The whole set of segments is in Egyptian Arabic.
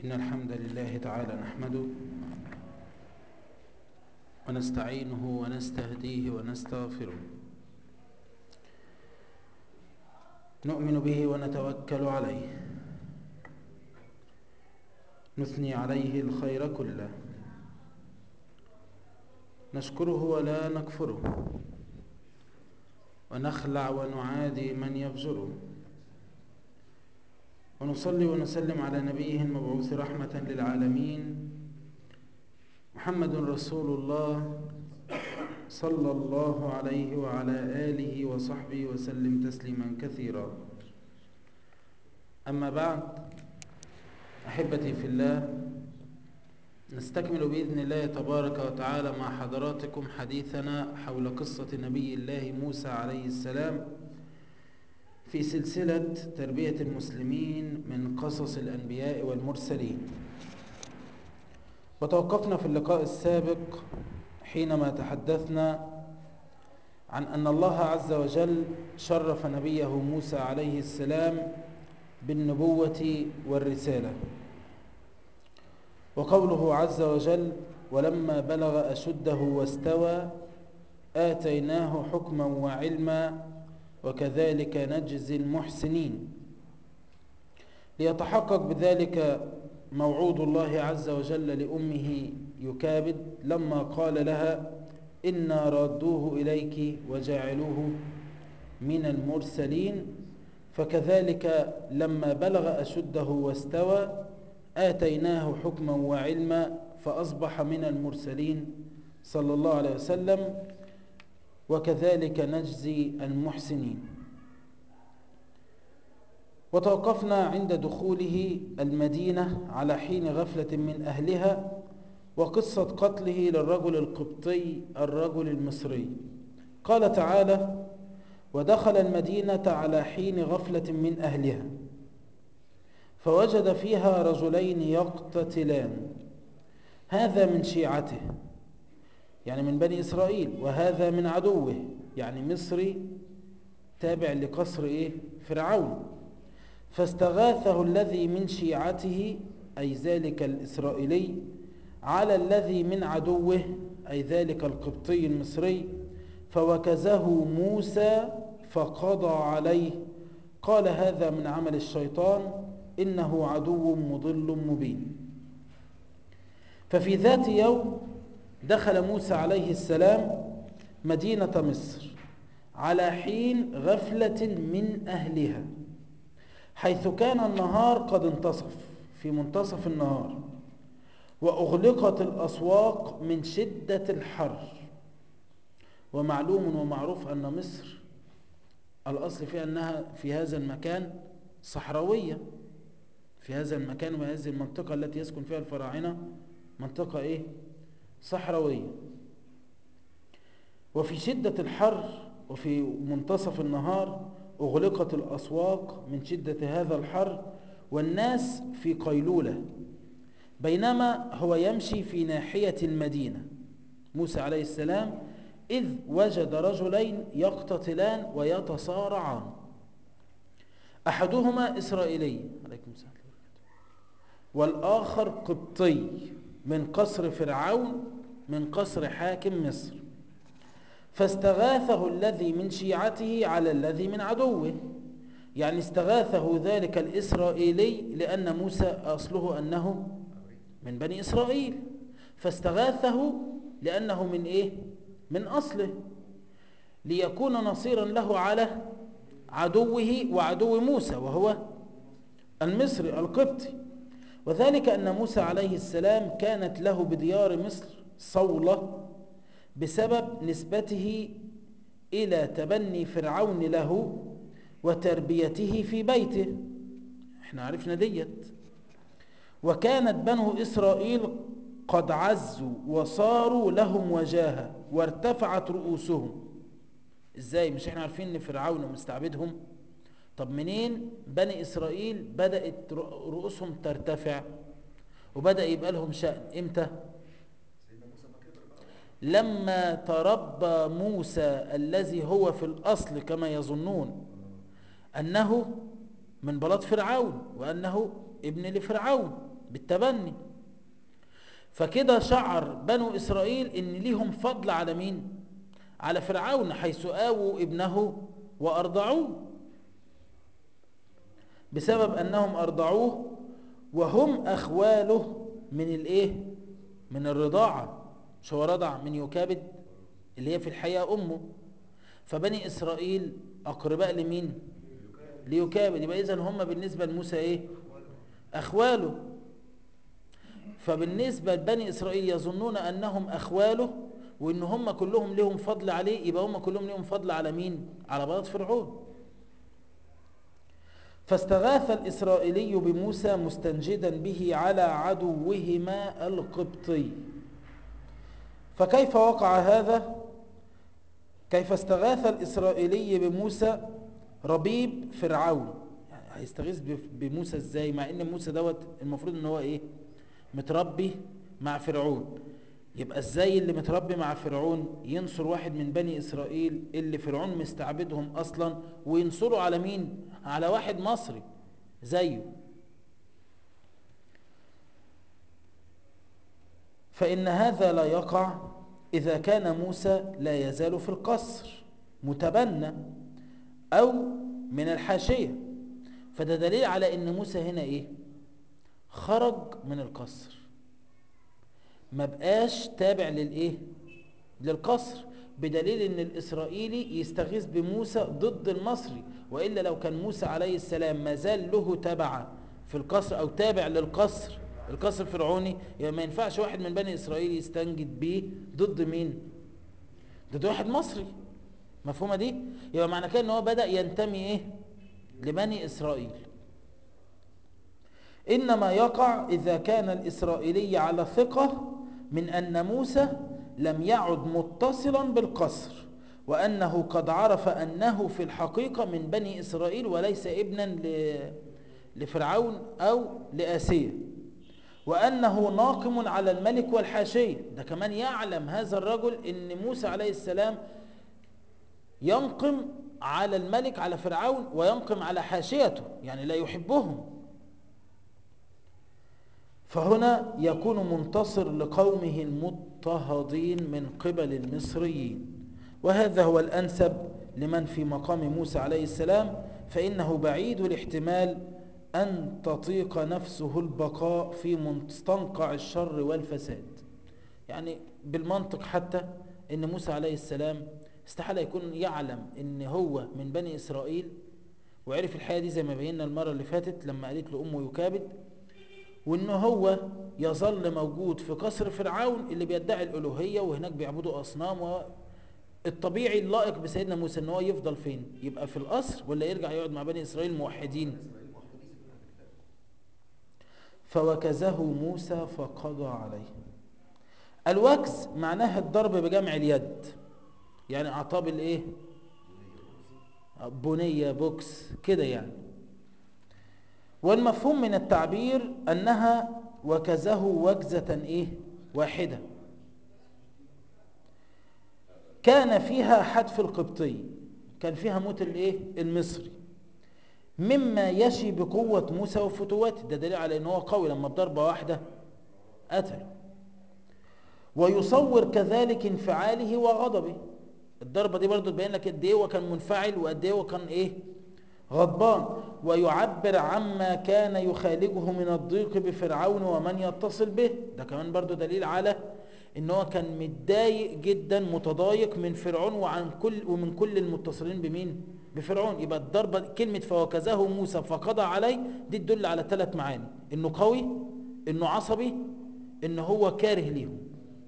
إن الحمد لله تعالى نحمده ونستعينه ونستهديه ونستغفره نؤمن به ونتوكل عليه نثني عليه الخير كله نشكره ولا نكفره ونخلع ونعادي من يفجره ونصلي ونسلم على نبيه المبعوث رحمة للعالمين محمد رسول الله صلى الله عليه وعلى آله وصحبه وسلم تسليما كثيرا أما بعد أحبتي في الله نستكمل بإذن الله تبارك وتعالى مع حضراتكم حديثنا حول قصة نبي الله موسى عليه السلام في سلسلة تربية المسلمين من قصص الأنبياء والمرسلين وتوقفنا في اللقاء السابق حينما تحدثنا عن أن الله عز وجل شرف نبيه موسى عليه السلام بالنبوة والرسالة وقوله عز وجل ولما بلغ أشده واستوى آتيناه حكما وعلما وكذلك نجزي المحسنين ليتحقق بذلك موعود الله عز وجل لأمه يكابد لما قال لها إنا ردوه إليك وجعلوه من المرسلين فكذلك لما بلغ أشده واستوى آتيناه حكما وعلما فأصبح من المرسلين صلى الله عليه وسلم وكذلك نجزي المحسنين وتوقفنا عند دخوله المدينة على حين غفلة من أهلها وقصة قتله للرجل القبطي الرجل المصري قال تعالى ودخل المدينة على حين غفلة من أهلها فوجد فيها رجلين يقتتلان هذا من شيعته يعني من بني إسرائيل وهذا من عدوه يعني مصري تابع لقصر إيه؟ فرعون فاستغاثه الذي من شيعته أي ذلك الإسرائيلي على الذي من عدوه أي ذلك القبطي المصري فوكزه موسى فقضى عليه قال هذا من عمل الشيطان إنه عدو مضل مبين ففي ذات يوم دخل موسى عليه السلام مدينة مصر على حين غفلة من أهلها حيث كان النهار قد انتصف في منتصف النهار وأغلقت الأسواق من شدة الحر ومعلوم ومعروف أن مصر الأصل فيها أنها في هذا المكان صحراوية في هذا المكان وهذه المنطقة التي يسكن فيها الفراعنة منطقة إيه؟ صحراوية وفي شدة الحر وفي منتصف النهار أغلقت الأسواق من شدة هذا الحر والناس في قيلولة بينما هو يمشي في ناحية المدينة موسى عليه السلام إذ وجد رجلين يقتتلان ويتصارعان أحدهما إسرائيلي عليكم السلام والآخر قبطي من قصر فرعون من قصر حاكم مصر فاستغاثه الذي من شيعته على الذي من عدوه يعني استغاثه ذلك الإسرائيلي لأن موسى أصله أنه من بني إسرائيل فاستغاثه لأنه من إيه؟ من أصله ليكون نصيرا له على عدوه وعدو موسى وهو المصري القبطي وذلك أن موسى عليه السلام كانت له بديار مصر صولة بسبب نسبته إلى تبني فرعون له وتربيته في بيته احنا عرفنا ديت وكانت بنو إسرائيل قد عزوا وصاروا لهم وجاهة وارتفعت رؤوسهم ازاي مش احنا عارفين ان فرعون مستعبدهم طب منين بني إسرائيل بدأت رؤوسهم ترتفع وبدأ يبقى لهم شأن امتى لما تربى موسى الذي هو في الأصل كما يظنون أنه من بلاد فرعون وأنه ابن لفرعون بالتبني فكده شعر بنو إسرائيل إن ليهم فضل على مين على فرعون حيث آووا ابنه وأرضعوه بسبب أنهم أرضعوه وهم أخواله من الإيه من الرضاعة مش هو رضع من يكابد اللي هي في الحقيقة أمه فبني إسرائيل أقرباء لمين ليكابد يبقى إذن هم بالنسبة لموسى إيه أخواله فبالنسبة لبني إسرائيل يظنون أنهم أخواله وإن هم كلهم لهم فضل عليه يبقى هم كلهم لهم فضل على مين على بلد فرعون فاستغاث الإسرائيلي بموسى مستنجدا به على عدوهما القبطي فكيف وقع هذا كيف استغاث الإسرائيلي بموسى ربيب فرعون يعني هيستغيث بموسى ازاي مع ان موسى دوت المفروض ان هو ايه متربي مع فرعون يبقى ازاي اللي متربي مع فرعون ينصر واحد من بني اسرائيل اللي فرعون مستعبدهم اصلا وينصروا على مين على واحد مصري زيه فإن هذا لا يقع إذا كان موسى لا يزال في القصر متبنى أو من الحاشية فده دليل على أن موسى هنا إيه خرج من القصر ما بقاش تابع للإيه للقصر بدليل أن الإسرائيلي يستغيث بموسى ضد المصري وإلا لو كان موسى عليه السلام ما زال له تبع في القصر أو تابع للقصر القصر الفرعوني يبقى ما ينفعش واحد من بني إسرائيل يستنجد بيه ضد مين ضد واحد مصري مفهومة دي يبقى معنى كده ان هو بدأ ينتمي ايه لبني إسرائيل إنما يقع إذا كان الإسرائيلي على ثقة من أن موسى لم يعد متصلا بالقصر وأنه قد عرف أنه في الحقيقة من بني إسرائيل وليس ابنا لفرعون أو لآسيا وأنه ناقم على الملك والحاشية ده كمان يعلم هذا الرجل أن موسى عليه السلام ينقم على الملك على فرعون وينقم على حاشيته يعني لا يحبهم فهنا يكون منتصر لقومه المضطهدين من قبل المصريين وهذا هو الأنسب لمن في مقام موسى عليه السلام فإنه بعيد الاحتمال أن تطيق نفسه البقاء في مستنقع الشر والفساد يعني بالمنطق حتى أن موسى عليه السلام استحالة يكون يعلم أن هو من بني إسرائيل وعرف الحياة دي زي ما بينا المرة اللي فاتت لما قالت له أمه يكابد وأنه هو يظل موجود في قصر فرعون اللي بيدعي الألوهية وهناك بيعبدوا أصنام الطبيعي اللائق بسيدنا موسى أنه هو يفضل فين يبقى في القصر ولا يرجع يقعد مع بني إسرائيل موحدين فوكزه موسى فقضى عليه الوكز معناها الضرب بجمع اليد يعني اعطاه بالايه بنية بوكس كده يعني والمفهوم من التعبير انها وكزه وكزة ايه واحدة كان فيها حتف القبطي كان فيها موت الايه المصري مما يشي بقوة موسى وفتواته ده دليل على ان هو قوي لما بضربة واحدة قتل ويصور كذلك انفعاله وغضبه الضربة دي برضو تبين لك قد ايه هو كان منفعل وقد ايه هو كان ايه غضبان ويعبر عما كان يخالجه من الضيق بفرعون ومن يتصل به ده كمان برضو دليل على ان هو كان متضايق جدا متضايق من فرعون وعن كل ومن كل المتصلين بمين بفرعون يبقى الضربة كلمة فوكزه موسى فقضى عليه دي تدل على ثلاث معاني انه قوي انه عصبي انه هو كاره ليهم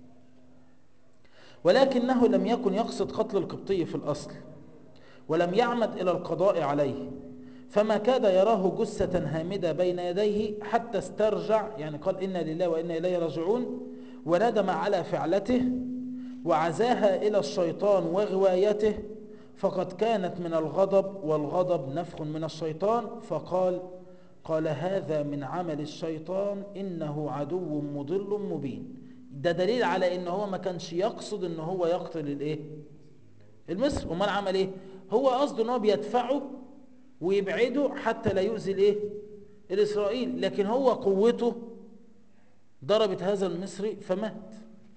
ولكنه لم يكن يقصد قتل القبطي في الأصل ولم يعمد إلى القضاء عليه فما كاد يراه جثة هامدة بين يديه حتى استرجع يعني قال إنا لله وإنا إليه راجعون وندم على فعلته وعزاها إلى الشيطان وغوايته فقد كانت من الغضب والغضب نفخ من الشيطان فقال قال هذا من عمل الشيطان إنه عدو مضل مبين ده دليل على ان هو ما كانش يقصد ان هو يقتل الايه المصر امال عمل ايه هو قصده ان هو بيدفعه ويبعده حتى لا يؤذي الايه الاسرائيل لكن هو قوته ضربت هذا المصري فمات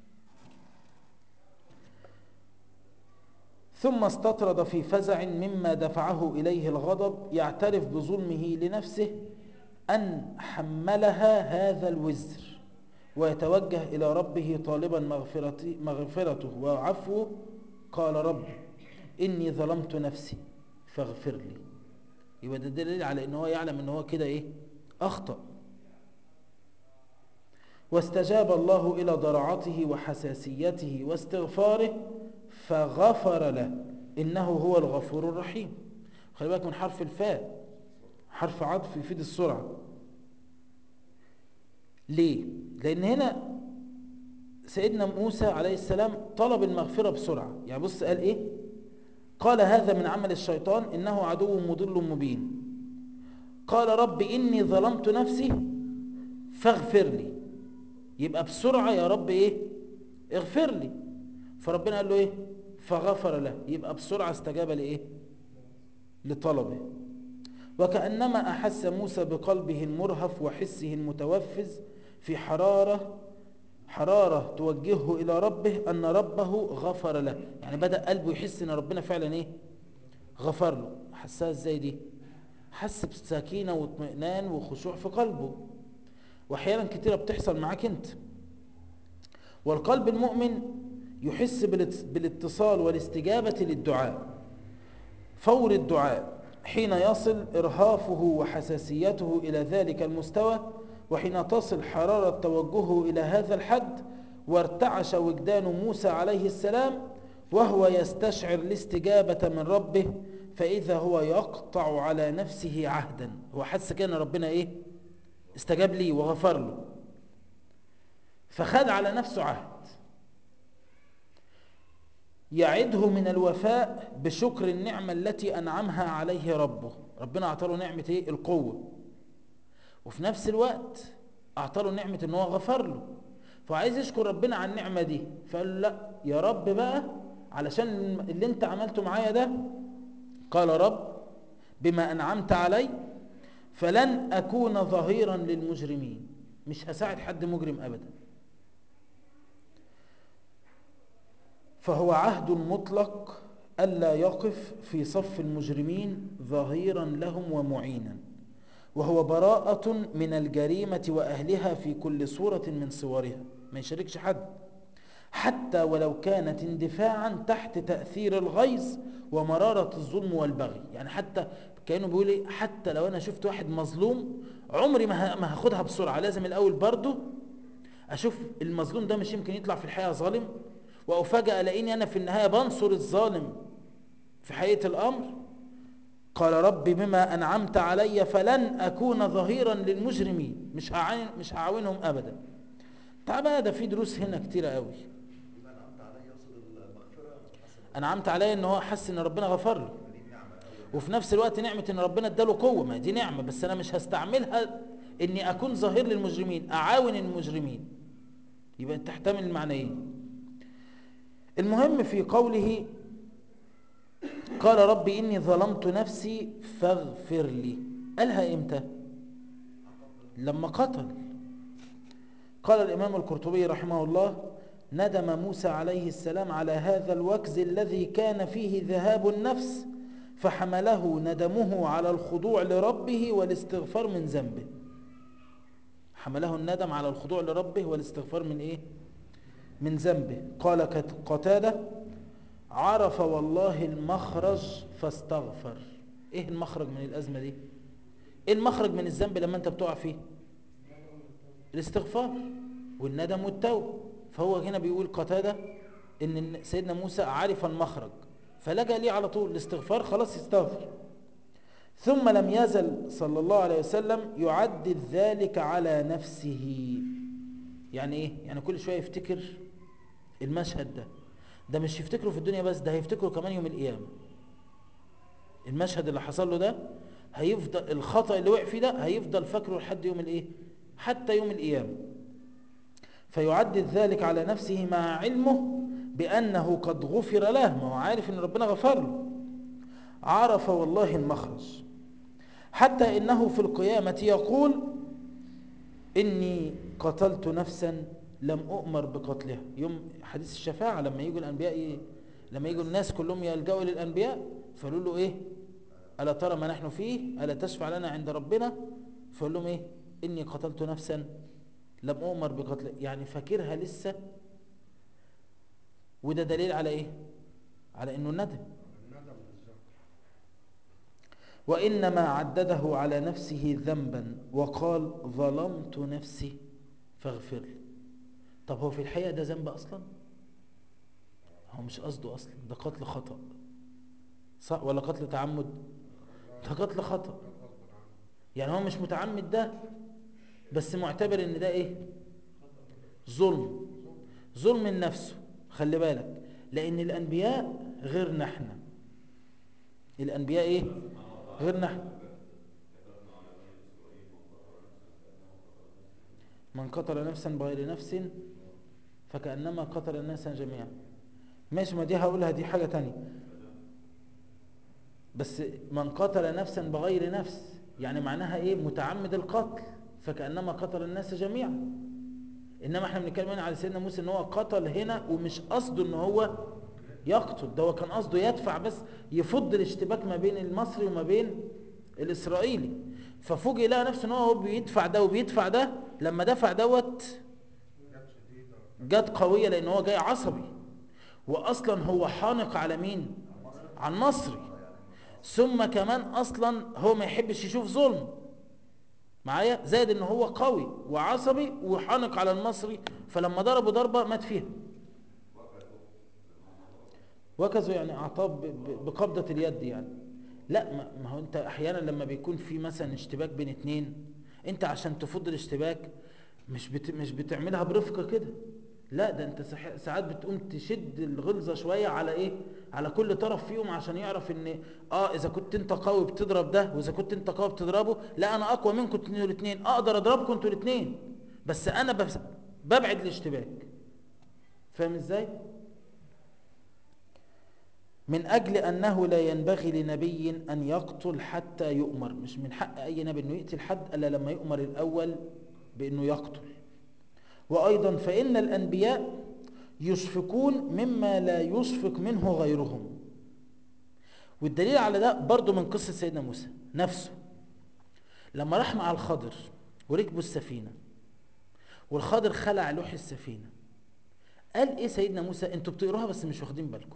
ثم استطرد في فزع مما دفعه إليه الغضب يعترف بظلمه لنفسه أن حملها هذا الوزر ويتوجه إلى ربه طالبا مغفرته, مغفرته وعفوه قال رب إني ظلمت نفسي فاغفر لي يبقى ده دليل على ان هو يعلم ان هو كده ايه اخطأ واستجاب الله الى ضرعته وحساسيته واستغفاره فغفر له انه هو الغفور الرحيم خلي بالك من حرف الفاء حرف عطف يفيد السرعة ليه لان هنا سيدنا موسى عليه السلام طلب المغفرة بسرعة يعني بص قال ايه قال هذا من عمل الشيطان إنه عدو مضل مبين قال رب إني ظلمت نفسي فاغفر لي يبقى بسرعة يا رب إيه اغفر لي فربنا قال له إيه فغفر له يبقى بسرعة استجاب لإيه لطلبه وكأنما أحس موسى بقلبه المرهف وحسه المتوفز في حرارة حرارة توجهه إلى ربه أن ربه غفر له يعني بدأ قلبه يحس أن ربنا فعلا إيه غفر له حسها إزاي دي حس بسكينة واطمئنان وخشوع في قلبه وأحيانا كتيرة بتحصل معاك أنت والقلب المؤمن يحس بالاتصال والاستجابة للدعاء فور الدعاء حين يصل إرهافه وحساسيته إلى ذلك المستوى وحين تصل حرارة توجهه إلى هذا الحد وارتعش وجدان موسى عليه السلام وهو يستشعر الاستجابة من ربه فإذا هو يقطع على نفسه عهدا هو حس كان ربنا إيه استجاب لي وغفر له فخد على نفسه عهد يعده من الوفاء بشكر النعمة التي أنعمها عليه ربه ربنا أعطاه نعمة إيه؟ القوة وفي نفس الوقت أعطاه نعمة إن هو غفر له فعايز يشكر ربنا على النعمة دي فقال لا يا رب بقى علشان اللي انت عملته معايا ده قال رب بما أنعمت علي فلن أكون ظهيرا للمجرمين مش هساعد حد مجرم أبدا فهو عهد مطلق ألا يقف في صف المجرمين ظهيرا لهم ومعينا وهو براءة من الجريمة وأهلها في كل صورة من صورها ما يشاركش حد حتى ولو كانت اندفاعا تحت تأثير الغيظ ومرارة الظلم والبغي يعني حتى كأنه بيقول ايه حتى لو أنا شفت واحد مظلوم عمري ما هاخدها بسرعة لازم الأول برضه أشوف المظلوم ده مش يمكن يطلع في الحقيقة ظالم وأفاجأ ألاقيني أنا في النهاية بنصر الظالم في حقيقة الأمر قال رب بما أنعمت علي فلن أكون ظهيرا للمجرمين مش هعاون مش هعاونهم أبدا تعال بقى ده في دروس هنا كتيرة قوي أنعمت علي إن هو حس إن ربنا غفر له وفي نفس الوقت نعمة إن ربنا اداله قوة ما دي نعمة بس أنا مش هستعملها إني أكون ظهير للمجرمين أعاون المجرمين يبقى تحتمل المعنيين المهم في قوله قال رب إني ظلمت نفسي فاغفر لي قالها إمتى لما قتل قال الإمام القرطبي رحمه الله ندم موسى عليه السلام على هذا الوكز الذي كان فيه ذهاب النفس فحمله ندمه على الخضوع لربه والاستغفار من ذنبه حمله الندم على الخضوع لربه والاستغفار من ايه من ذنبه قال قتاده عرف والله المخرج فاستغفر ايه المخرج من الازمه دي ايه المخرج من الذنب لما انت بتقع فيه الاستغفار والندم والتوبه فهو هنا بيقول قتاده ان سيدنا موسى عرف المخرج فلجأ ليه على طول الاستغفار خلاص يستغفر ثم لم يزل صلى الله عليه وسلم يعدد ذلك على نفسه يعني ايه يعني كل شويه يفتكر المشهد ده ده مش يفتكره في الدنيا بس ده هيفتكره كمان يوم القيامة المشهد اللي حصل له ده هيفضل الخطأ اللي وقع فيه ده هيفضل فاكره لحد يوم الايه حتى يوم القيامة فيعدد ذلك على نفسه مع علمه بأنه قد غفر له ما هو عارف ان ربنا غفر له عرف والله المخرج حتى إنه في القيامة يقول إني قتلت نفسا لم أؤمر بقتلها يوم حديث الشفاعة لما يجوا الأنبياء إيه؟ لما يجوا الناس كلهم يلجأوا للأنبياء فقالوا له إيه ألا ترى ما نحن فيه ألا تشفع لنا عند ربنا فقال لهم إيه إني قتلت نفسا لم أؤمر بقتلها يعني فاكرها لسه وده دليل على إيه على إنه ندم الندم بالظبط وإنما عدده على نفسه ذنبا وقال ظلمت نفسي فاغفر لي طب هو في الحقيقة ده ذنب أصلا هو مش قصده أصلا ده قتل خطأ صح ولا قتل تعمد ده قتل خطأ يعني هو مش متعمد ده بس معتبر ان ده ايه ظلم ظلم النفس خلي بالك لان الانبياء غيرنا احنا الانبياء ايه غيرنا احنا من قتل نفسا بغير نفس فكأنما قتل الناس جميعا ماشي ما دي هقولها دي حاجة تانية بس من قتل نفسا بغير نفس يعني معناها ايه متعمد القتل فكأنما قتل الناس جميعا انما احنا بنتكلم هنا على سيدنا موسى ان هو قتل هنا ومش قصده ان هو يقتل ده هو كان قصده يدفع بس يفض الاشتباك ما بين المصري وما بين الاسرائيلي ففوجئ لقى نفسه ان هو بيدفع ده وبيدفع ده لما دفع دوت جت شديدة جت قوية لان هو جاي عصبي واصلا هو حانق على مين على المصري ثم كمان اصلا هو ما يحبش يشوف ظلم معايا زائد ان هو قوي وعصبي وحانق على المصري فلما ضربه ضربة مات فيها وكذا يعني اعطاه ب- ب- بقبضة اليد يعني لا ما- ما هو انت احيانا لما بيكون في مثلا اشتباك بين اتنين انت عشان تفض الاشتباك مش بت مش بتعملها برفقة كده لا ده انت سح- ساعات بتقوم تشد الغلظة شوية على ايه على كل طرف فيهم عشان يعرف ان اه اذا كنت انت قوي بتضرب ده واذا كنت انت قوي بتضربه لا انا اقوى منكم انتوا الاثنين اقدر اضربكم انتوا الاثنين بس انا بس ببعد الاشتباك فاهم ازاي من أجل أنه لا ينبغي لنبي أن يقتل حتى يؤمر مش من حق أي نبي أنه يقتل حد ألا لما يؤمر الأول بأنه يقتل وأيضا فإن الأنبياء يشفقون مما لا يشفق منه غيرهم والدليل على ده برضو من قصة سيدنا موسى نفسه لما راح مع الخضر وركبوا السفينة والخضر خلع لوح السفينة قال ايه سيدنا موسى انتوا بتقروها بس مش واخدين بالكم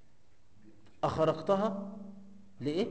أخرقتها لإيه؟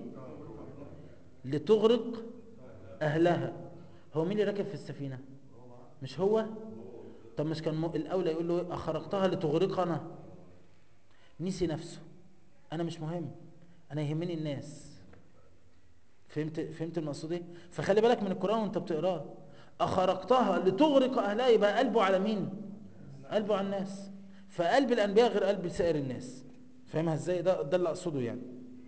لتغرق أهلها هو مين اللي راكب في السفينة؟ مش هو؟ طب مش كان م- الأولى يقول له إيه؟ أخرقتها لتغرقنا نسي نفسه أنا مش مهم أنا يهمني الناس فهمت فهمت المقصود ايه؟ فخلي بالك من القرآن وأنت بتقراه أخرقتها لتغرق أهلها يبقى قلبه على مين؟ قلبه على الناس فقلب الأنبياء غير قلب سائر الناس فاهمها ازاي ده ده اللي اقصده يعني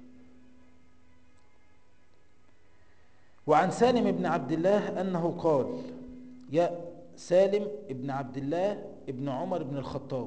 وعن سالم بن عبد الله انه قال يا سالم ابن عبد الله ابن عمر بن الخطاب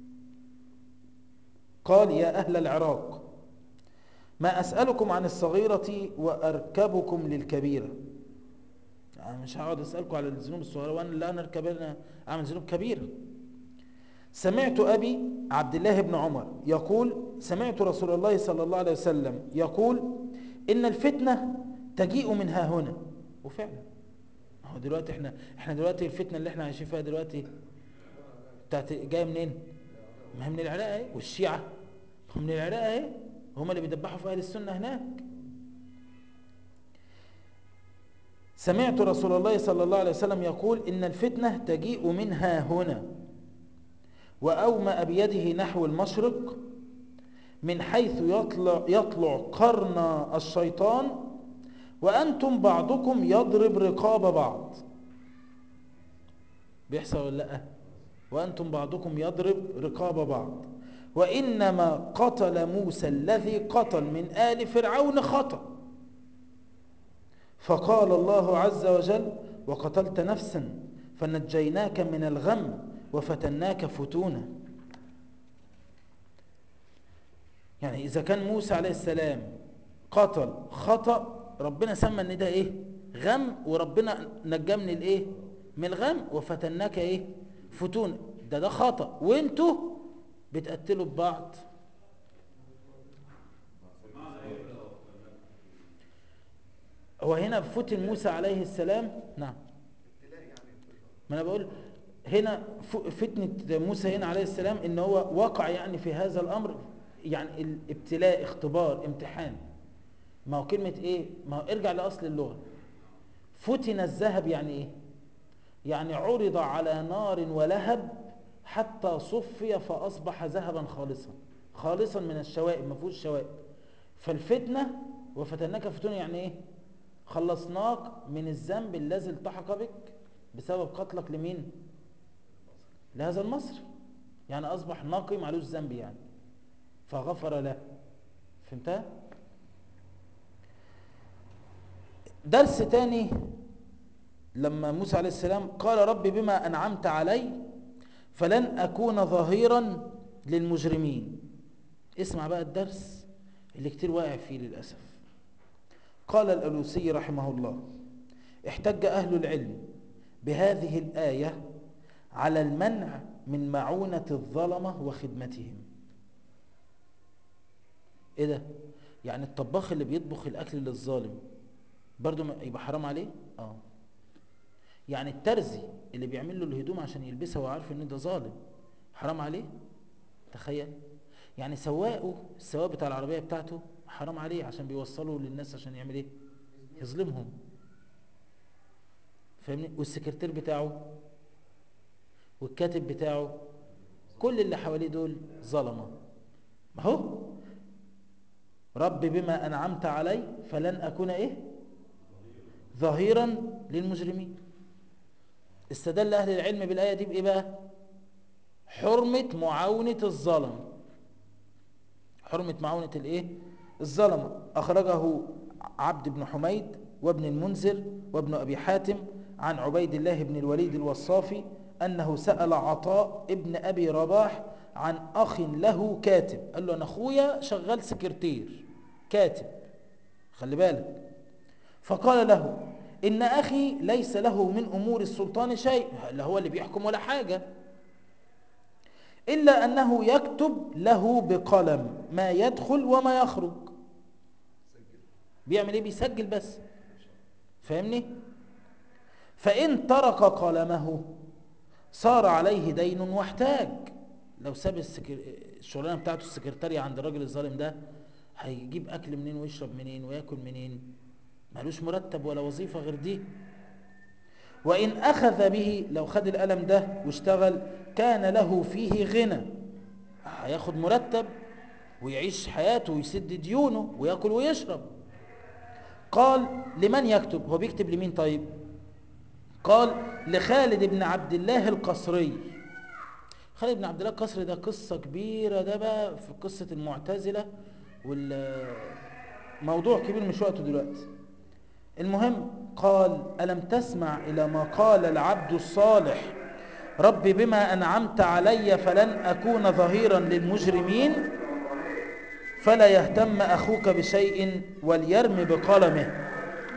قال يا اهل العراق ما اسالكم عن الصغيره واركبكم للكبيره يعني مش هقعد اسالكم على الذنوب الصغيره وانا لا انا الكبيره اعمل ذنوب كبيره سمعت أبي عبد الله بن عمر يقول سمعت رسول الله صلى الله عليه وسلم يقول إن الفتنة تجيء من ها هنا وفعلا هو دلوقتي احنا احنا دلوقتي الفتنة اللي احنا عايشين فيها دلوقتي بتاعت جاية منين؟ ما هي من العراق اهي والشيعة هم من العراق اهي هم اللي بيدبحوا في أهل السنة هناك سمعت رسول الله صلى الله عليه وسلم يقول إن الفتنة تجيء من ها هنا وأومأ بيده نحو المشرق من حيث يطلع, يطلع قرن الشيطان وأنتم بعضكم يضرب رقاب بعض بيحصل ولا لا وأنتم بعضكم يضرب رقاب بعض وإنما قتل موسى الذي قتل من آل فرعون خطأ فقال الله عز وجل وقتلت نفسا فنجيناك من الغم وفتناك فتونا يعني إذا كان موسى عليه السلام قتل خطأ ربنا سمى ان ده ايه غم وربنا نجاه من الايه من الغم وفتناك ايه فتون ده ده خطأ وانتوا بتقتلوا ببعض هو هنا فتن موسى عليه السلام نعم ما انا بقول هنا ف- فتنة موسى هنا عليه السلام ان هو وقع يعني في هذا الامر يعني الابتلاء اختبار امتحان ما هو كلمة ايه ما هو ارجع لاصل اللغة فتن الذهب يعني ايه يعني عرض على نار ولهب حتى صفي فاصبح ذهبا خالصا خالصا من الشوائب ما فيهوش شوائب فالفتنة وفتناك فتون يعني ايه خلصناك من الذنب الذي التحق بك بسبب قتلك لمين لهذا المصري يعني اصبح ناقي معلوش ذنب يعني فغفر له فهمتها درس تاني لما موسى عليه السلام قال رب بما انعمت علي فلن اكون ظهيرا للمجرمين اسمع بقى الدرس اللي كتير واقع فيه للاسف قال الالوسي رحمه الله احتج اهل العلم بهذه الايه على المنع من معونه الظلمه وخدمتهم ايه ده يعني الطباخ اللي بيطبخ الاكل للظالم برضه ما- يبقى حرام عليه اه يعني الترزي اللي بيعمل له الهدوم عشان يلبسها وهو عارف ان ده ظالم حرام عليه تخيل يعني سواقه السواق بتاع العربيه بتاعته حرام عليه عشان بيوصله للناس عشان يعمل ايه يظلمهم فاهمني والسكرتير بتاعه والكاتب بتاعه كل اللي حواليه دول ظلمه ما هو رب بما انعمت علي فلن اكون ايه ظهيرا للمجرمين استدل اهل العلم بالايه دي بايه بقى حرمه معاونه الظلم حرمه معاونه الايه الظلمه اخرجه عبد بن حميد وابن المنذر وابن ابي حاتم عن عبيد الله بن الوليد الوصافي انه سال عطاء ابن ابي رباح عن اخ له كاتب قال له انا اخويا شغال سكرتير كاتب خلي بالك فقال له إن أخي ليس له من أمور السلطان شيء لا هو اللي بيحكم ولا حاجة إلا أنه يكتب له بقلم ما يدخل وما يخرج بيعمل إيه بيسجل بس فاهمني فإن ترك قلمه صار عليه دين واحتاج لو ساب السكر... الشغلانة بتاعته السكرتارية عند الراجل الظالم ده هيجيب أكل منين ويشرب منين ويأكل منين مالوش مرتب ولا وظيفة غير دي وإن أخذ به لو خد القلم ده واشتغل كان له فيه غنى هياخد مرتب ويعيش حياته ويسد ديونه ويأكل ويشرب قال لمن يكتب هو بيكتب لمين طيب قال لخالد بن عبد الله القصري خالد بن عبد الله القصري ده قصة كبيرة ده بقى في قصة المعتزلة والموضوع كبير مش وقته دلوقتي المهم قال ألم تسمع إلى ما قال العبد الصالح رب بما أنعمت علي فلن أكون ظهيرا للمجرمين فلا يهتم أخوك بشيء وليرم بقلمه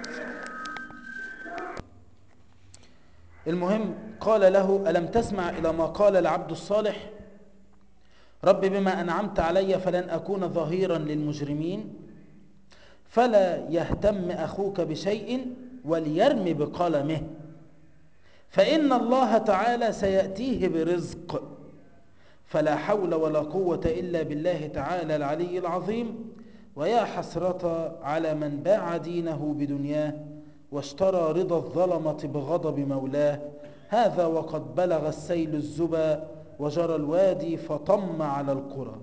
المهم قال له ألم تسمع إلى ما قال العبد الصالح رب بما أنعمت علي فلن أكون ظهيرا للمجرمين فلا يهتم أخوك بشيء وليرم بقلمه فإن الله تعالى سيأتيه برزق فلا حول ولا قوة إلا بالله تعالى العلي العظيم ويا حسرة على من باع دينه بدنياه واشترى رضا الظلمة بغضب مولاه هذا وقد بلغ السيل الزبا وجرى الوادي فطم على القرى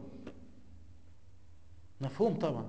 مفهوم طبعا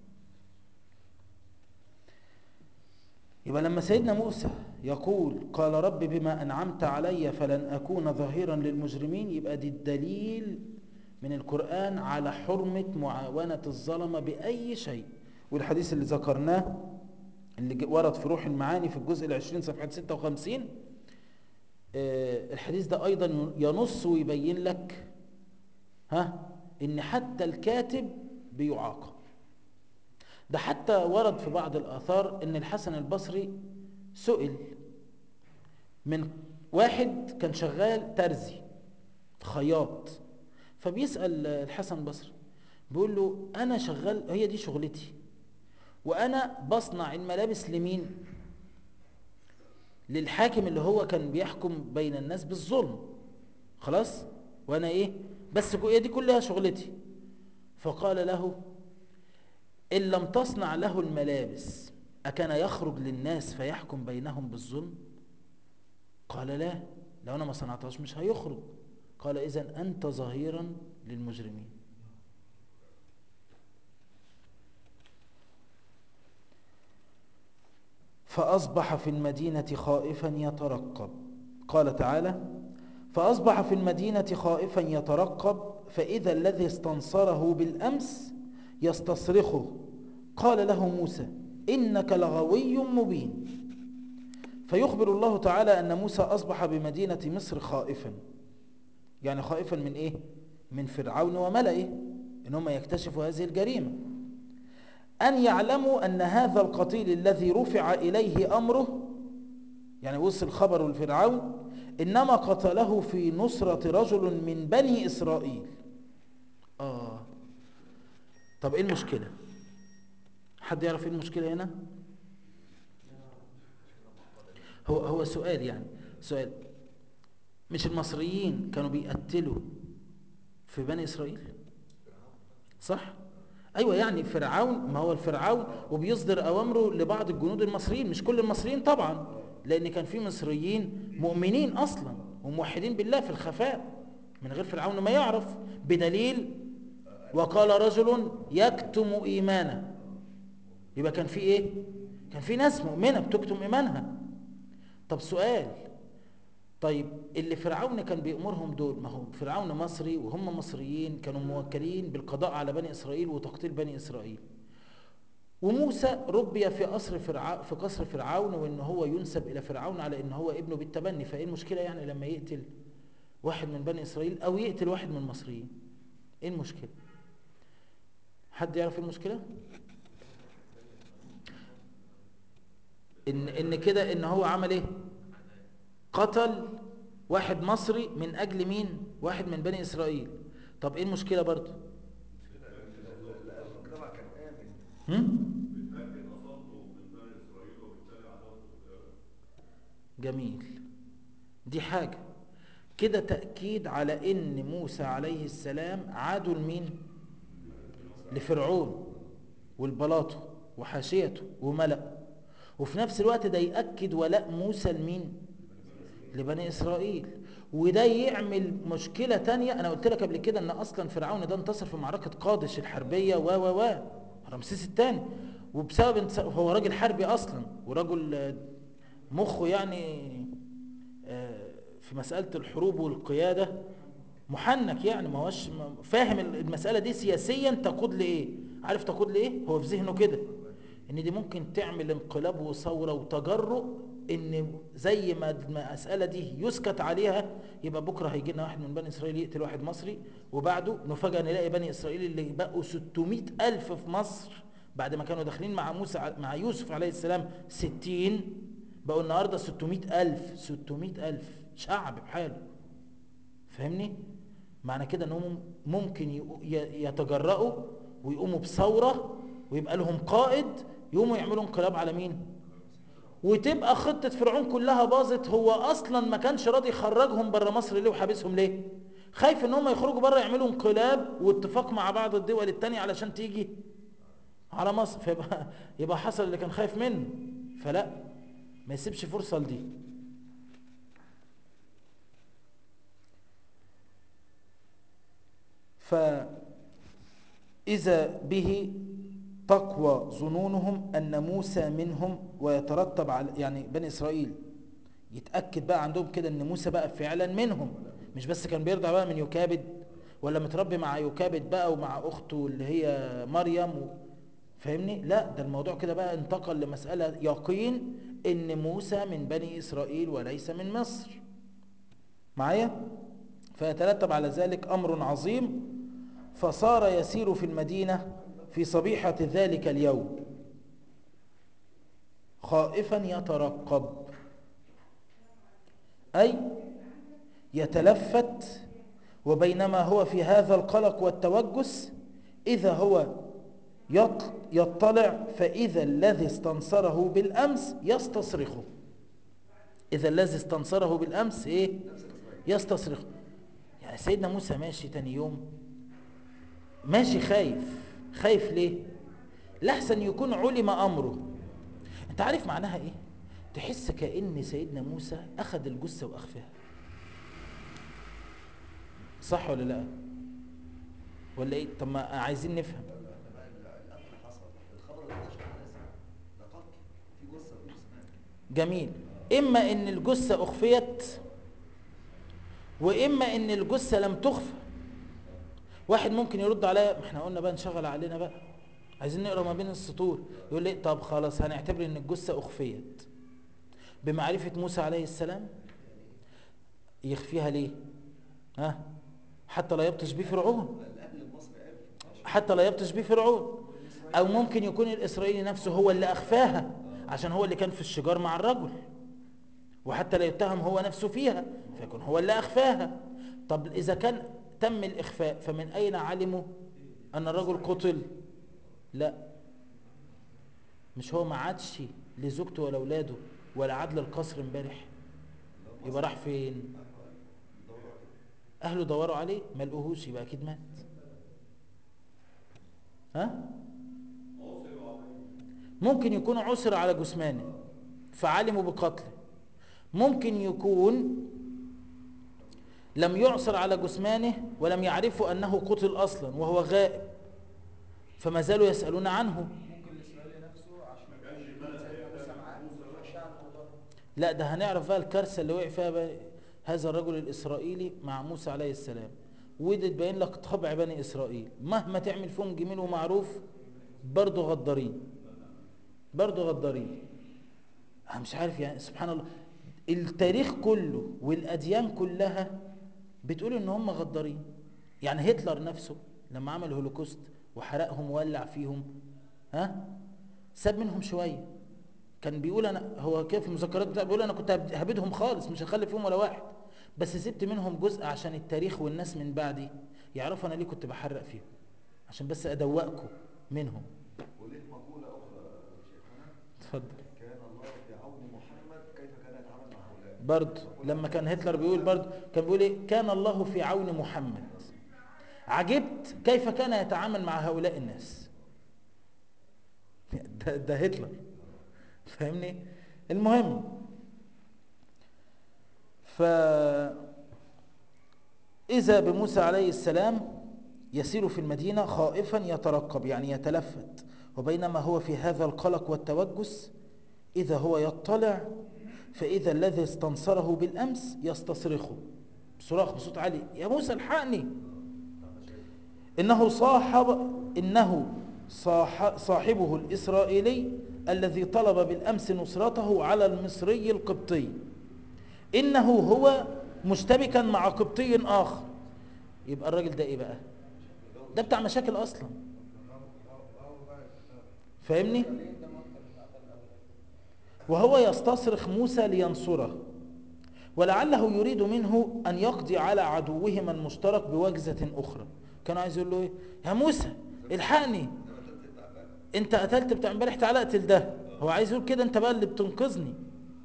يبقى لما سيدنا موسى يقول قال رب بما أنعمت علي فلن أكون ظهيرا للمجرمين يبقى دي الدليل من القرآن على حرمة معاونة الظلمة بأي شيء والحديث اللي ذكرناه اللي ورد في روح المعاني في الجزء العشرين صفحة 56 الحديث ده أيضا ينص ويبين لك ها إن حتى الكاتب بيعاقب ده حتى ورد في بعض الآثار إن الحسن البصري سئل من واحد كان شغال ترزي خياط فبيسأل الحسن البصري بيقول له أنا شغال هي دي شغلتي وأنا بصنع الملابس لمين للحاكم اللي هو كان بيحكم بين الناس بالظلم خلاص وأنا إيه بس هي دي كلها شغلتي فقال له إن لم تصنع له الملابس أكان يخرج للناس فيحكم بينهم بالظلم قال لا لو أنا ما صنعتهاش مش هيخرج قال إذا أنت ظهيرا للمجرمين فأصبح في المدينة خائفا يترقب قال تعالى فأصبح في المدينة خائفا يترقب فإذا الذي استنصره بالأمس يستصرخه قال له موسى إنك لغوي مبين فيخبر الله تعالى أن موسى أصبح بمدينة مصر خائفا يعني خائفا من إيه؟ من فرعون وملئه إنهم يكتشفوا هذه الجريمة أن يعلموا أن هذا القتيل الذي رفع إليه أمره يعني وصل خبره لفرعون إنما قتله في نصرة رجل من بني إسرائيل آه طب إيه المشكلة حد يعرف إيه المشكلة هنا هو هو سؤال يعني سؤال مش المصريين كانوا بيقتلوا في بني إسرائيل صح ايوه يعني فرعون ما هو الفرعون وبيصدر اوامره لبعض الجنود المصريين مش كل المصريين طبعا لان كان في مصريين مؤمنين اصلا وموحدين بالله في الخفاء من غير فرعون ما يعرف بدليل وقال رجل يكتم ايمانه يبقى كان في ايه كان في ناس مؤمنه بتكتم ايمانها طب سؤال طيب اللي فرعون كان بيأمرهم دول ما هو فرعون مصري وهم مصريين كانوا موكلين بالقضاء على بني إسرائيل وتقتيل بني إسرائيل وموسى ربي في قصر فرعون في قصر فرعون وان هو ينسب الى فرعون على ان هو ابنه بالتبني فايه المشكله يعني لما يقتل واحد من بني اسرائيل او يقتل واحد من المصريين ايه المشكله حد يعرف ايه المشكله ان ان كده ان هو عمل ايه قتل واحد مصري من اجل مين واحد من بني اسرائيل طب ايه المشكله برضه المجتمع كان آمن هم؟ جميل دي حاجة كده تأكيد على ان موسى عليه السلام عادوا لمين لفرعون والبلاطه وحاشيته وملأ وفي نفس الوقت ده يأكد ولاء موسى لمين لبني إسرائيل وده يعمل مشكلة تانية أنا قلت لك قبل كده أن أصلا فرعون ده انتصر في معركة قادش الحربية و و و رمسيس الثاني وبسبب انتص- هو راجل حربي أصلا ورجل آه، مخه يعني آه، في مسألة الحروب والقيادة محنك يعني ما هوش ما- فاهم المسألة دي سياسيا تقود لإيه عارف تقود لإيه هو في ذهنه كده ان دي ممكن تعمل انقلاب وثورة وتجرؤ ان زي ما المسألة دي يسكت عليها يبقى بكرة هيجي لنا واحد من بني اسرائيل يقتل واحد مصري وبعده نفاجأ نلاقي بني اسرائيل اللي بقوا 600 الف في مصر بعد ما كانوا داخلين مع موسى ع- مع يوسف عليه السلام 60 بقوا النهارده 600 الف 600 الف شعب بحاله فاهمني معنى كده انهم ممكن يقو- ي- يتجرؤوا ويقوموا بثوره ويبقى لهم قائد يقوموا يعملوا انقلاب على مين وتبقى خطة فرعون كلها باظت هو اصلا ما كانش راضي يخرجهم بره مصر ليه وحابسهم ليه خايف ان هم يخرجوا بره يعملوا انقلاب واتفاق مع بعض الدول التانية علشان تيجي على مصر فيبقى يبقى حصل اللي كان خايف منه فلا ما يسيبش فرصة لدي فإذا به تقوى ظنونهم أن موسى منهم ويترتب على يعني بني إسرائيل يتأكد بقى عندهم كده أن موسى بقى فعلا منهم مش بس كان بيرضع بقى من يكابد ولا متربي مع يكابد بقى ومع أخته اللي هي مريم و... فاهمني لا ده الموضوع كده بقى انتقل لمسألة يقين أن موسى من بني إسرائيل وليس من مصر معايا فيترتب على ذلك أمر عظيم فصار يسير في المدينة في صبيحة ذلك اليوم خائفا يترقب أي يتلفت وبينما هو في هذا القلق والتوجس إذا هو يط- يطلع فإذا الذي استنصره بالأمس يستصرخه إذا الذي استنصره بالأمس إيه يستصرخه يعني سيدنا موسى ماشي تاني يوم ماشي خايف خايف ليه لحسن يكون علم أمره انت عارف معناها ايه تحس كأن سيدنا موسى أخذ الجثة وأخفاها صح ولا لا ولا ايه طب ما عايزين نفهم القتل حصل الخبر ده مش لازم ده قتل في جثه في جثمان جميل إما إن الجثة أخفيت وإما إن الجثة لم تخفى واحد ممكن يرد عليا ما احنا قلنا بقى نشغل علينا بقى عايزين نقرا ما بين السطور يقول لي طب خلاص هنعتبر ان الجثة أخفيت بمعرفة موسى عليه السلام يخفيها ليه ها حتى لا يبطش بيه فرعون الاهل المصري عرف حتى لا يبطش بيه فرعون او ممكن يكون الاسرائيلي نفسه هو اللي اخفاها عشان هو اللي كان في الشجار مع الرجل وحتى لا يتهم هو نفسه فيها فيكون هو اللي اخفاها طب اذا كان تم الاخفاء فمن اين علموا ان الرجل قتل لا مش هو ما عادش لزوجته ولا اولاده ولا عاد للقصر امبارح يبقى راح فين اهله دوروا عليه ما لقوهوش يبقى اكيد مات ها ممكن يكون عسر على جثمانه فعلموا بقتله ممكن يكون لم يعصر على جثمانه ولم يعرفوا انه قتل اصلا وهو غائب فما زالوا يسالون عنه ممكن الاسرائيلي نفسه عشان يكون سيدنا موسى معاه فخشى عن الله لا ده هنعرف بقى الكارثه اللي وقع فيها بقى هذا الرجل الاسرائيلي مع موسى عليه السلام ودي تبين لك طبع بني اسرائيل مهما تعمل فيهم جميل ومعروف برضه غدارين برضه غدارين انا مش عارف يعني سبحان الله التاريخ كله والاديان كلها بتقول ان هم غدارين يعني هتلر نفسه لما عمل هولوكوست وحرقهم وولع فيهم ها ساب منهم شويه كان بيقول انا هو كيف في المذكرات بتاعه بيقول انا كنت هبد- هبيدهم خالص مش هخلي فيهم ولا واحد بس سبت منهم جزء عشان التاريخ والناس من بعدي يعرفوا انا ليه كنت بحرق فيهم عشان بس ادوقكم منهم وليه مقوله اخرى شيخنا اتفضل كان الله في عون محمد كيف كان يتعامل مع هؤلاء برضه لما كان هتلر بيقول برضه كان بيقول ايه كان الله في عون محمد عجبت كيف كان يتعامل مع هؤلاء الناس ده, ده هتلر فاهمني المهم ف إذا بموسى عليه السلام يسير في المدينة خائفا يترقب يعني يتلفت وبينما هو في هذا القلق والتوجس إذا هو يطلع فإذا الذي استنصره بالأمس يستصرخه بصراخ بصوت عالي يا موسى الحقني إنه صاحب إنه صاح صاحبه الإسرائيلي الذي طلب بالأمس نصرته على المصري القبطي إنه هو مشتبكا مع قبطي آخر يبقى الراجل ده إيه بقى ده بتاع مشاكل أصلا فاهمني وهو يستصرخ موسى لينصره ولعله يريد منه أن يقضي على عدوهما المشترك بوجزة أخرى كان عايز يقول له إيه يا موسى الحقني انت قتلت بتاع امبارح تعالى اقتل ده هو عايز يقول كده انت بقى اللي بتنقذني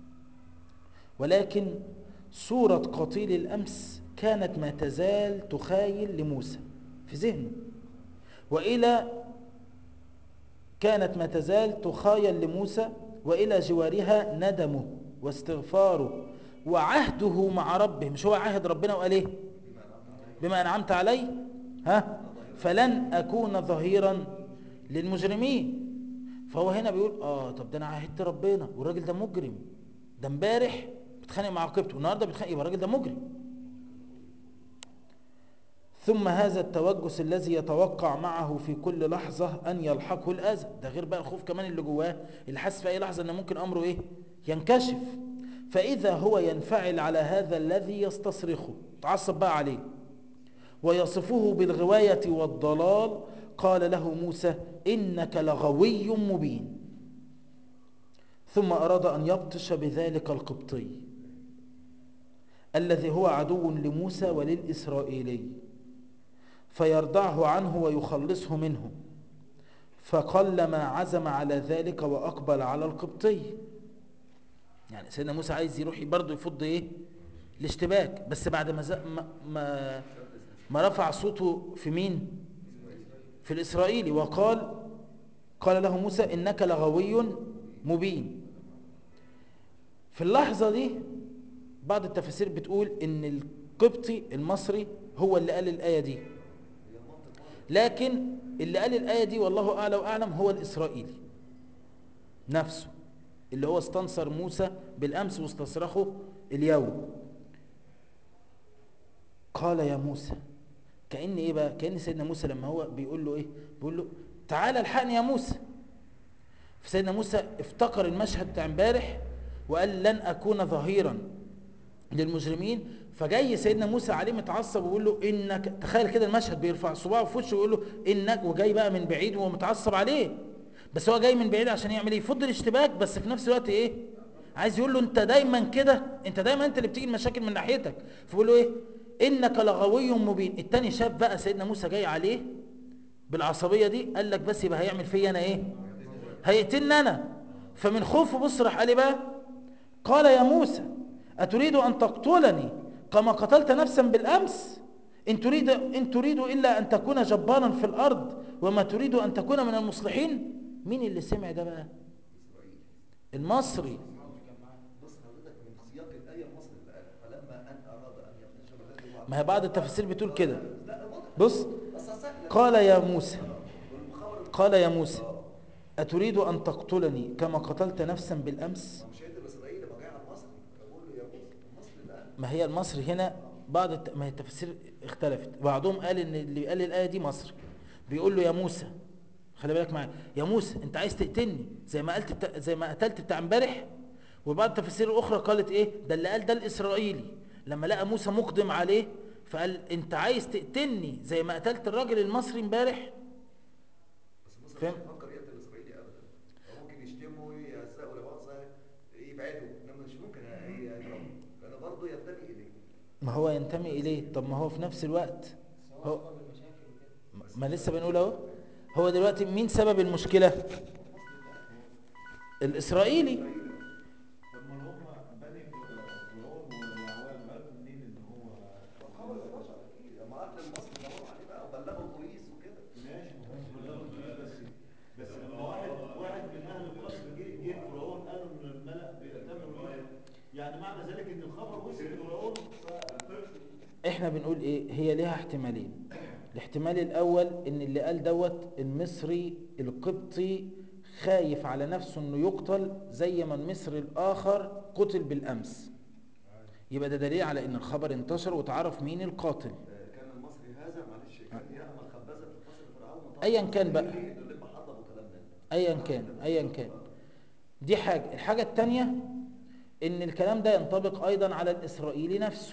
ولكن صورة قتيل الأمس كانت ما تزال تخايل لموسى في ذهنه وإلى كانت ما تزال تخايل لموسى وإلى جوارها ندمه واستغفاره وعهده مع ربه مش هو عهد ربنا وقال ايه بما أنعمت علي ها فلن أكون ظهيرا للمجرمين فهو هنا بيقول اه طب ده انا عهدت ربنا والراجل ده مجرم ده امبارح بيتخانق مع عقيبته والنهارده بيتخانق يبقى الراجل ده مجرم ثم هذا التوجس الذي يتوقع معه في كل لحظة أن يلحقه الأذى ده غير بقى الخوف كمان اللي جواه اللي حاسس في أي لحظة أن ممكن أمره إيه ينكشف فإذا هو ينفعل على هذا الذي يستصرخه تعصب بقى عليه ويصفه بالغواية والضلال قال له موسى إنك لغوي مبين ثم أراد أن يبطش بذلك القبطي الذي هو عدو لموسى وللإسرائيلي فيرضعه عنه ويخلصه منه فقلما عزم على ذلك وأقبل على القبطي يعني سيدنا موسى عايز يروح برضه يفض ايه الاشتباك بس بعد ما, ز- ما, ما, ما رفع صوته في مين في الإسرائيلي وقال قال له موسى إنك لغوي مبين في اللحظة دي بعض التفاسير بتقول إن القبطي المصري هو اللي قال الآية دي لكن اللي قال الآية دي والله أعلى وأعلم هو الإسرائيلي نفسه اللي هو استنصر موسى بالأمس واستصرخه اليوم قال يا موسى كأن إيه بقى كأن سيدنا موسى لما هو بيقول له إيه بيقول له تعالى الحقني يا موسى فسيدنا موسى افتكر المشهد بتاع امبارح وقال لن أكون ظهيرا للمجرمين فجاي سيدنا موسى عليه متعصب ويقول له انك تخيل كده المشهد بيرفع صباعه في وشه ويقول له انك وجاي بقى من بعيد وهو متعصب عليه بس هو جاي من بعيد عشان يعمل ايه يفض الاشتباك بس في نفس الوقت ايه عايز يقول له انت دايما كده انت دايما انت اللي بتيجي المشاكل من ناحيتك فبيقول له ايه انك لغوي مبين التاني شاف بقى سيدنا موسى جاي عليه بالعصبيه دي قال لك بس يبقى هيعمل فيا انا ايه هيقتلني انا فمن خوفه بص راح قال إيه بقى قال يا موسى أتريد أن تقتلني كما قتلت نفسا بالأمس إن تريد, إن تريد إلا أن تكون جبارا في الأرض وما تريد أن تكون من المصلحين مين اللي سمع ده بقى المصري بص حضرتك من سياق الايه المصري اللي قال فلما ان اراد ان يبطش بالذي هو ما هي بعض التفاسير بتقول كده لا واضح بص اصل سهله قال يا موسى والخبر قال يا موسى أتريد أن تقتلني كما قتلت نفسا بالأمس ما مش هيقدر اسرائيل ما جاي على المصري بقول له يا موسى المصري اللي قال ما هي المصري هنا بعض الت... ما هي التفاسير اختلفت بعضهم قال ان اللي قال الايه دي مصري بيقول له يا موسى خلي بالك معايا يا موسى انت عايز تقتلني زي ما قلت بتا... زي ما قتلت بتاع امبارح وبعض التفاسير الاخرى قالت ايه ده اللي قال ده الاسرائيلي لما لقى موسى مقدم عليه فقال انت عايز تقتلني زي ما قتلت الراجل المصري امبارح بس موسى فاهم؟ مش هيفكر يقتل الاسرائيلي ابدا هو ممكن يشتمه يهزقه ولا مؤاخذه يبعده انما مش ممكن ي- يضربه لانه برضه ينتمي اليه ما هو ينتمي اليه طب ما هو في نفس الوقت هو سواء سبب المشاكل وكده ما لسه بنقول اهو هو دلوقتي مين سبب المشكله الاسرائيلي طب ما هم بني فرعون وعوام عرفوا منين ان هو خبر البشر اكيد لما قتل المصري دوروا عليه بقى وبلغوا البوليس وكده ماشي ما هم بلغوا البوليس بس بس لما واحد واحد من اهل القصر جه جه فرعون قالوا ان الملأ بيأتمروا بيه يعني معنى ذلك ان الخبر وصل لفرعون احنا بنقول ايه هي ليها احتمالين الاحتمال الاول ان اللي قال دوت المصري القبطي خايف على نفسه انه يقتل زي ما المصري الاخر قتل بالامس يبقى ده دليل على ان الخبر انتشر وتعرف مين القاتل آه، كان المصري هذا معلش كان يعمل خبازه في قصر فرعون وطبعاً أياً كان بقى. اللي اللي محضر وكلام من ده. ايا كان ايا كان دي حاجة الحاجة التانية ان الكلام ده ينطبق ايضا على الاسرائيلي نفسه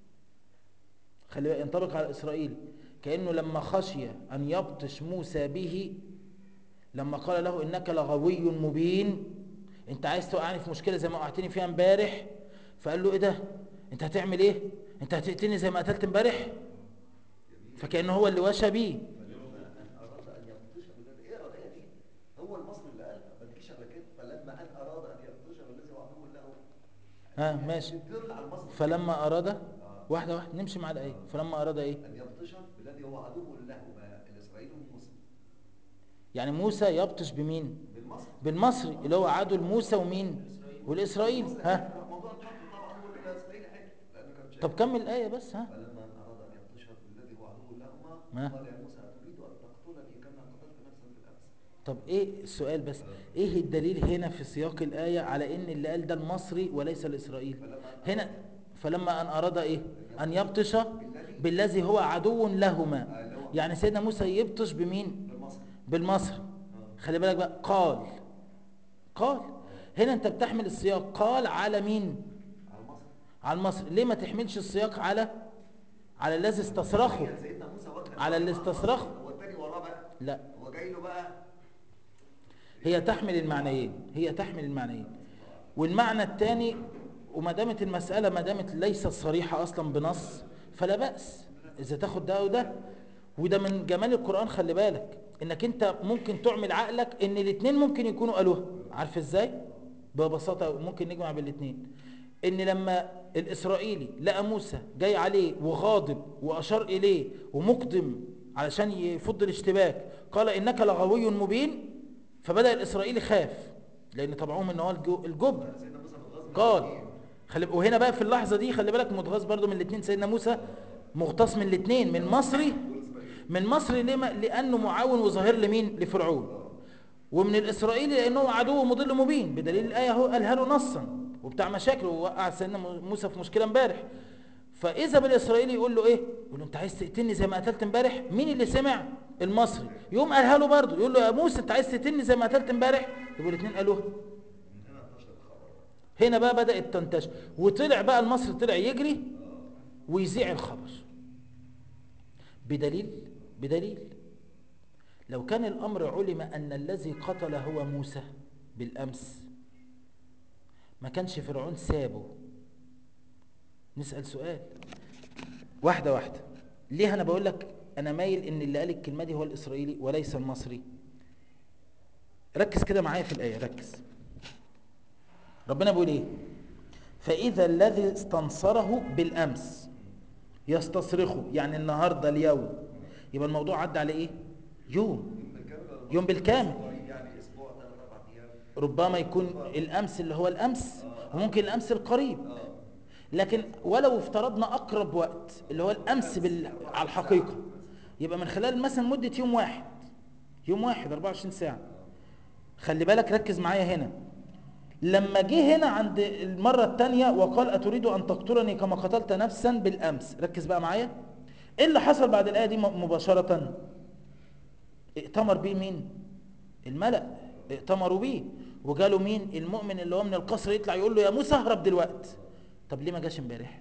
خلي بالك ينطبق على الاسرائيلي كأنه لما خشي ان يبطش موسى به لما قال له انك لغوي مبين انت عايز توقعني في مشكلة زي ما وقعتني فيها امبارح فقال له ايه ده انت هتعمل ايه انت هتقتلني زي ما قتلت امبارح فكأنه هو اللي وشى بيه فلما ان اراد ان يبطش بالذي ايه الايه دي هو المصري اللي قال ما تجيش على كده فلما ان اراد ان يبطش بالذي هو عدو له ها ماشي تدل على المصري فلما اراد واحدة واحدة نمشي مع الآية فلما اراد ايه ان يبطش بالذي هو عدو له ما الاسرائيلي وموسى يعني موسى يبطش بمين بالمصري بالمصري اللي هو عدو لموسى ومين والاسرائيلي ها موضوع البطش طبعا هو الاسرائيلي حلو لانه كان شايف طب كمل الايه بس ها فلما ان اراد ان يبطش بالذي هو عدو لهما ما؟ قال يا موسى اتريد ان تقتلني كما قتلت نفسا بالامس طب ايه السؤال بس ايه الدليل هنا في سياق الايه على ان اللي قال ده المصري وليس الاسرائيلي هنا فلما ان اراد ايه ان يبطش بالذي هو عدو لهما يعني سيدنا موسى يبطش بمين بالمصري بالمصري خلي بالك بقى قال قال هنا انت بتحمل السياق قال على مين على المصري على المصري ليه ما تحملش السياق على على الذي استصرخه تخيل سيدنا موسى واخد على اللي استصرخه هو التاني وراه بقى لا هو جاي له بقى هي تحمل المعنيين هي تحمل المعنيين والمعنى الثاني وما دامت المسألة ما دامت ليست صريحة أصلا بنص فلا بأس إذا تاخد ده وده وده من جمال القرآن خلي بالك إنك أنت ممكن تعمل عقلك إن الاتنين ممكن يكونوا قالوها عارف إزاي؟ ببساطة ممكن نجمع بالاتنين إن لما الإسرائيلي لقى موسى جاي عليه وغاضب وأشار إليه ومقدم علشان يفض الاشتباك قال إنك لغوي مبين فبدأ الإسرائيلي خاف لأن طبعهم إن هو الجو- الجبن سيدنا موسى متغاظ من قال الاتنين. خلي وهنا بقى في اللحظة دي خلي بالك متغاظ برضو من الاثنين سيدنا موسى مغتص من الاثنين من مصري من مصري لما لأنه معاون وظاهر لمين لفرعون ومن الإسرائيلي لأنه عدو مضل مبين بدليل الآية هو قالها له نصا وبتاع مشاكل ووقع سيدنا موسى في مشكلة امبارح فإذا بالإسرائيلي يقول له إيه يقول له أنت عايز تقتلني زي ما قتلت امبارح مين اللي سمع المصري يقوم قالها له برضه يقول له يا موسى أنت عايز تقتلني زي ما قتلت امبارح يبقوا الاثنين قالوها من هنا انتشر الخبر هنا بقى بدأت تنتشر وطلع بقى المصري طلع يجري ويذيع الخبر بدليل بدليل لو كان الأمر علم أن الذي قتل هو موسى بالأمس ما كانش فرعون سابه نسأل سؤال واحدة واحدة ليه أنا بقول لك أنا مايل إن اللي قال الكلمة دي هو الإسرائيلي وليس المصري ركز كده معايا في الآية ركز ربنا بيقول ايه فاذا الذي استنصره بالامس يستصرخه يعني النهارده اليوم يبقى الموضوع عدى على ايه يوم يوم بالكامل ولا يوم بالكامل. قريب يعني اسبوع ثلاث اربع ايام ربما يكون الامس اللي هو الامس وممكن الامس القريب اه لكن ولو افترضنا اقرب وقت اللي هو الامس بال... على الحقيقه يبقى من خلال مثلا مده يوم واحد يوم واحد 24 ساعه خلي بالك ركز معايا هنا لما جه هنا عند المره الثانيه وقال اتريد ان تقتلني كما قتلت نفسا بالامس ركز بقى معايا ايه اللي حصل بعد الايه دي م- مباشره ائتمر بيه مين الملأ ائتمروا بيه وقالوا مين المؤمن اللي هو من القصر يطلع يقول له يا موسى اهرب دلوقتي طب ليه ما جاش امبارح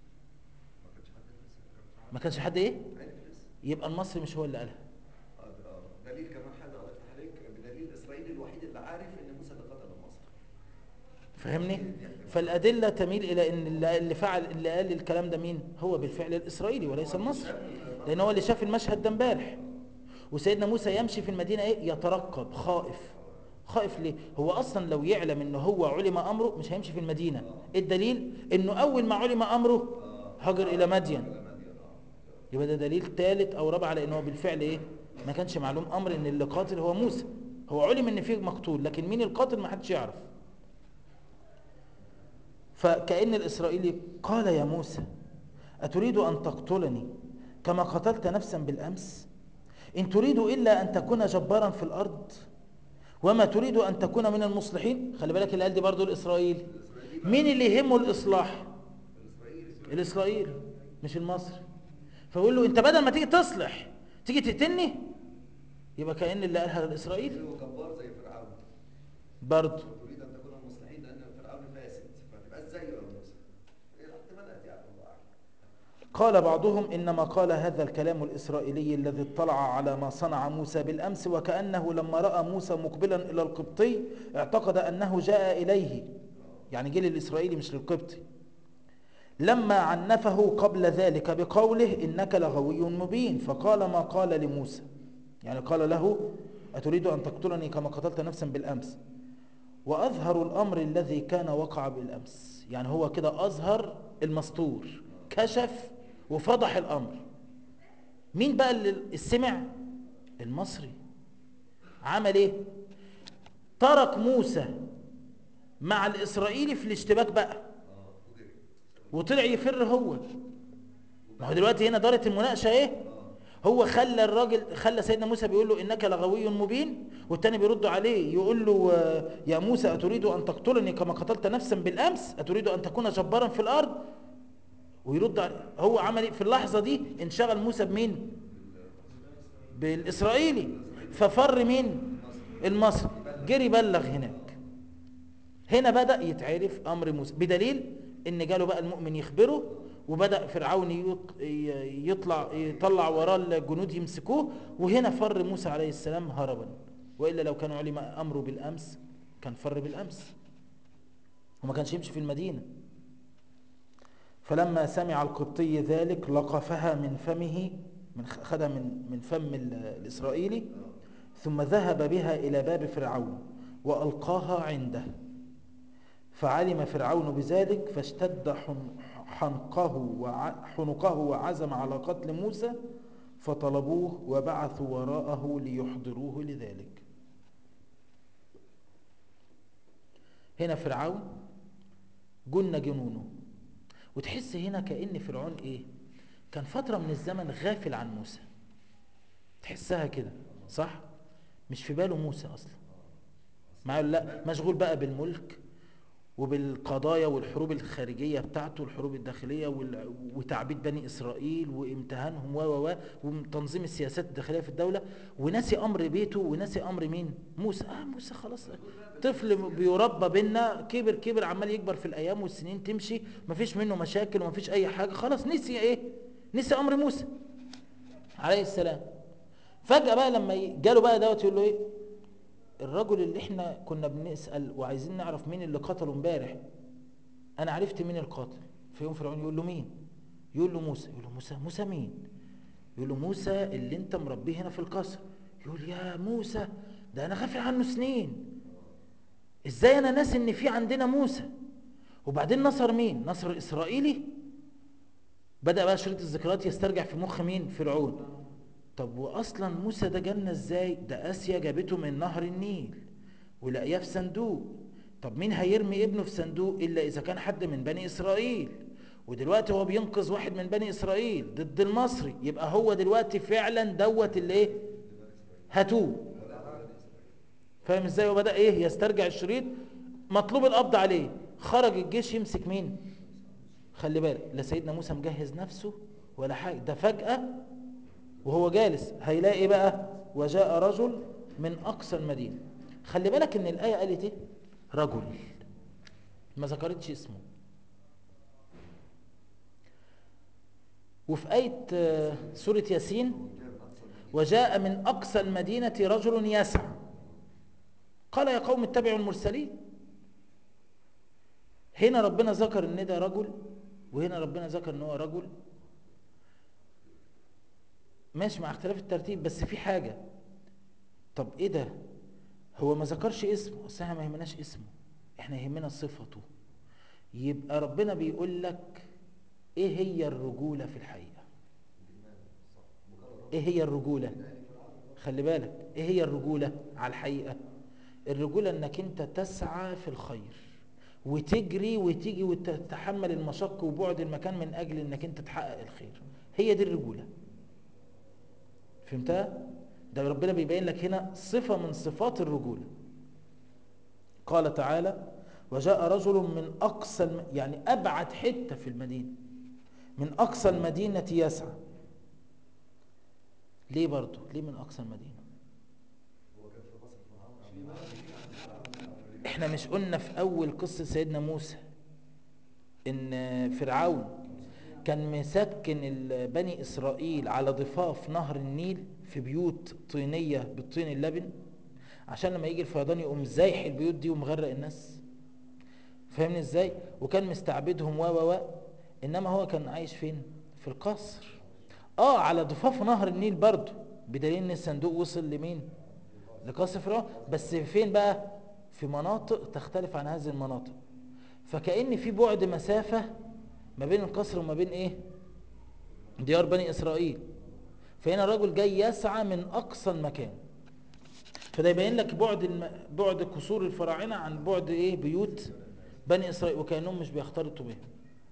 ما كانش حد لسه ما كانش حد ايه عارف لسه يبقى المصري مش هو اللي قالها اه ده- اه دليل كمان حاجه اضفت عليك بدليل الاسرائيلي الوحيد اللي عارف ان موسى اللي قتل المصري فاهمني فالادله تميل الى ان اللي اللي فعل اللي قال الكلام ده مين هو بالفعل الاسرائيلي وليس المصري لان هو اللي شاف المشهد ده امبارح وسيدنا موسى يمشي في المدينه ايه يترقب خائف خائف ليه هو اصلا لو يعلم انه هو علم امره مش هيمشي في المدينه إيه الدليل انه اول ما علم امره هاجر الى مدين يبقى ده دليل ثالث او رابع على انه بالفعل ايه ما كانش معلوم امر ان اللي قاتل هو موسى هو علم ان فيه مقتول لكن مين القاتل ما حدش يعرف فكأن الإسرائيلي قال يا موسى أتريد أن تقتلني كما قتلت نفسا بالأمس إن تريد إلا أن تكون جبارا في الأرض وما تريد أن تكون من المصلحين خلي بالك اللي قال دي برضو الإسرائيلي مين اللي يهمه الإصلاح الإسرائيلي مش المصري فيقول له أنت بدل ما تيجي تصلح تيجي تقتلني يبقى كأن اللي قالها الإسرائيلي هو جبار زي فرعون برضو وتريد ان تكون مصلحين لان فرعون فاسد فتبقى زيه يا موسى ايه الاحتمالات يعني الله اعلم قال بعضهم إنما قال هذا الكلام الإسرائيلي الذي اطلع على ما صنع موسى بالأمس وكأنه لما رأى موسى مقبلا إلى القبطي اعتقد أنه جاء إليه يعني جه للإسرائيلي مش للقبطي لما عنفه قبل ذلك بقوله إنك لغوي مبين فقال ما قال لموسى يعني قال له أتريد أن تقتلني كما قتلت نفسا بالأمس وأظهر الأمر الذي كان وقع بالأمس يعني هو كده أظهر المستور كشف وفضح الأمر مين بقى اللي السمع المصري عمل ايه ترك موسى مع الإسرائيلي في الاشتباك بقى وطلع يفر هو ما هو دلوقتي هنا دارت المناقشة ايه هو خلى الراجل خلى سيدنا موسى بيقول له انك لغوي مبين والتاني بيرد عليه يقول له آه، يا موسى اتريد ان تقتلني كما قتلت نفسا بالامس اتريد ان تكون جبارا في الارض ويرد عليه هو عمل ايه في اللحظه دي انشغل موسى بمين بالاسرائيلي ففر مين المصري جري بلغ هناك هنا بدا يتعرف امر موسى بدليل ان جاله بقى المؤمن يخبره وبدا فرعون يط- ي- يطلع يطلع وراه الجنود يمسكوه وهنا فر موسى عليه السلام هربا والا لو كان علم امره بالامس كان فر بالامس وما كانش يمشي في المدينه فلما سمع القبطي ذلك لقفها من فمه من خدها من من فم ال- الإسرائيلي ثم ذهب بها إلى باب فرعون وألقاها عنده فعلم فرعون بذلك فاشتد حن- حنقه وع- حنقه وعزم على قتل موسى فطلبوه وبعثوا وراءه ليحضروه لذلك هنا فرعون جن جنونه وتحس هنا كأن فرعون ايه كان فترة من الزمن غافل عن موسى تحسها كده صح مش في باله موسى اصلا معاه لا مشغول بقى بالملك وبالقضايا والحروب الخارجية بتاعته الحروب الداخلية وال- وتعبيد بني إسرائيل وامتهانهم و و و وتنظيم السياسات الداخلية في الدولة وناسي أمر بيته وناسي أمر مين موسى آه موسى خلاص طفل بيربى بينا كبر كبر عمال يكبر في الأيام والسنين تمشي مفيش منه مشاكل ومفيش أي حاجة خلاص نسي إيه نسي أمر موسى عليه السلام فجأة بقى لما ي- جاله بقى دوت يقول له إيه الرجل اللي احنا كنا بنسأل وعايزين نعرف مين اللي قتله امبارح انا عرفت مين القاتل فيقوم فرعون يقول له مين يقول له موسى يقول له موسى موسى مين يقول له موسى اللي انت مربيه هنا في القصر يقول يا موسى ده انا غافل عنه سنين ازاي انا ناسي ان في عندنا موسى وبعدين نصر مين نصر اسرائيلي بدأ بقى شريط الذكريات يسترجع في مخ مين فرعون طب واصلا موسى ده جالنا ازاي ده اسيا جابته من نهر النيل ولقياه في صندوق طب مين هيرمي ابنه في صندوق الا اذا كان حد من بني اسرائيل ودلوقتي هو بينقذ واحد من بني اسرائيل ضد المصري يبقى هو دلوقتي فعلا دوت اللي ايه هاتوه فاهم ازاي وبدا ايه يسترجع الشريط مطلوب القبض عليه خرج الجيش يمسك مين خلي بالك لا سيدنا موسى مجهز نفسه ولا حاجه ده فجاه وهو جالس هيلاقي إيه بقى وجاء رجل من اقصى المدينه خلي بالك ان الايه قالت ايه رجل ما ذكرتش اسمه وفي آية آه، سورة ياسين وجاء من أقصى المدينة رجل يسعى قال يا قوم اتبعوا المرسلين هنا ربنا ذكر ان ده رجل وهنا ربنا ذكر ان هو رجل ماشي مع اختلاف الترتيب بس في حاجة طب ايه ده هو ما ذكرش اسمه اصل احنا ما يهمناش اسمه احنا يهمنا صفته يبقى ربنا بيقول لك ايه هي الرجولة في الحقيقة ايه هي الرجولة خلي بالك ايه هي الرجولة على الحقيقة الرجولة انك انت تسعى في الخير وتجري وتيجي وتتحمل المشق وبعد المكان من اجل انك انت تحقق الخير هي دي الرجولة فهمتها ده ربنا بيبين لك هنا صفة من صفات الرجولة قال تعالى وجاء رجل من أقصى الم... يعني أبعد حتة في المدينة من أقصى المدينة يسعى ليه برضه ليه من أقصى المدينة احنا مش قلنا في أول قصة سيدنا موسى إن فرعون كان مسكن ال- بني إسرائيل على ضفاف نهر النيل في بيوت طينية بالطين اللبن عشان لما يجي الفيضان يقوم زايح البيوت دي ومغرق الناس فاهمني ازاي وكان مستعبدهم و و و انما هو كان عايش فين في القصر اه على ضفاف نهر النيل برضه بدليل ان الصندوق وصل لمين لقصر فرعون بس فين بقى في مناطق تختلف عن هذه المناطق فكأن في بعد مسافة ما بين القصر وما بين ايه ديار بني اسرائيل فهنا الرجل جاي يسعى من اقصى المكان فده يبين لك بعد الم... بعد قصور الفراعنه عن بعد ايه بيوت بني اسرائيل وكانهم مش بيختلطوا بهم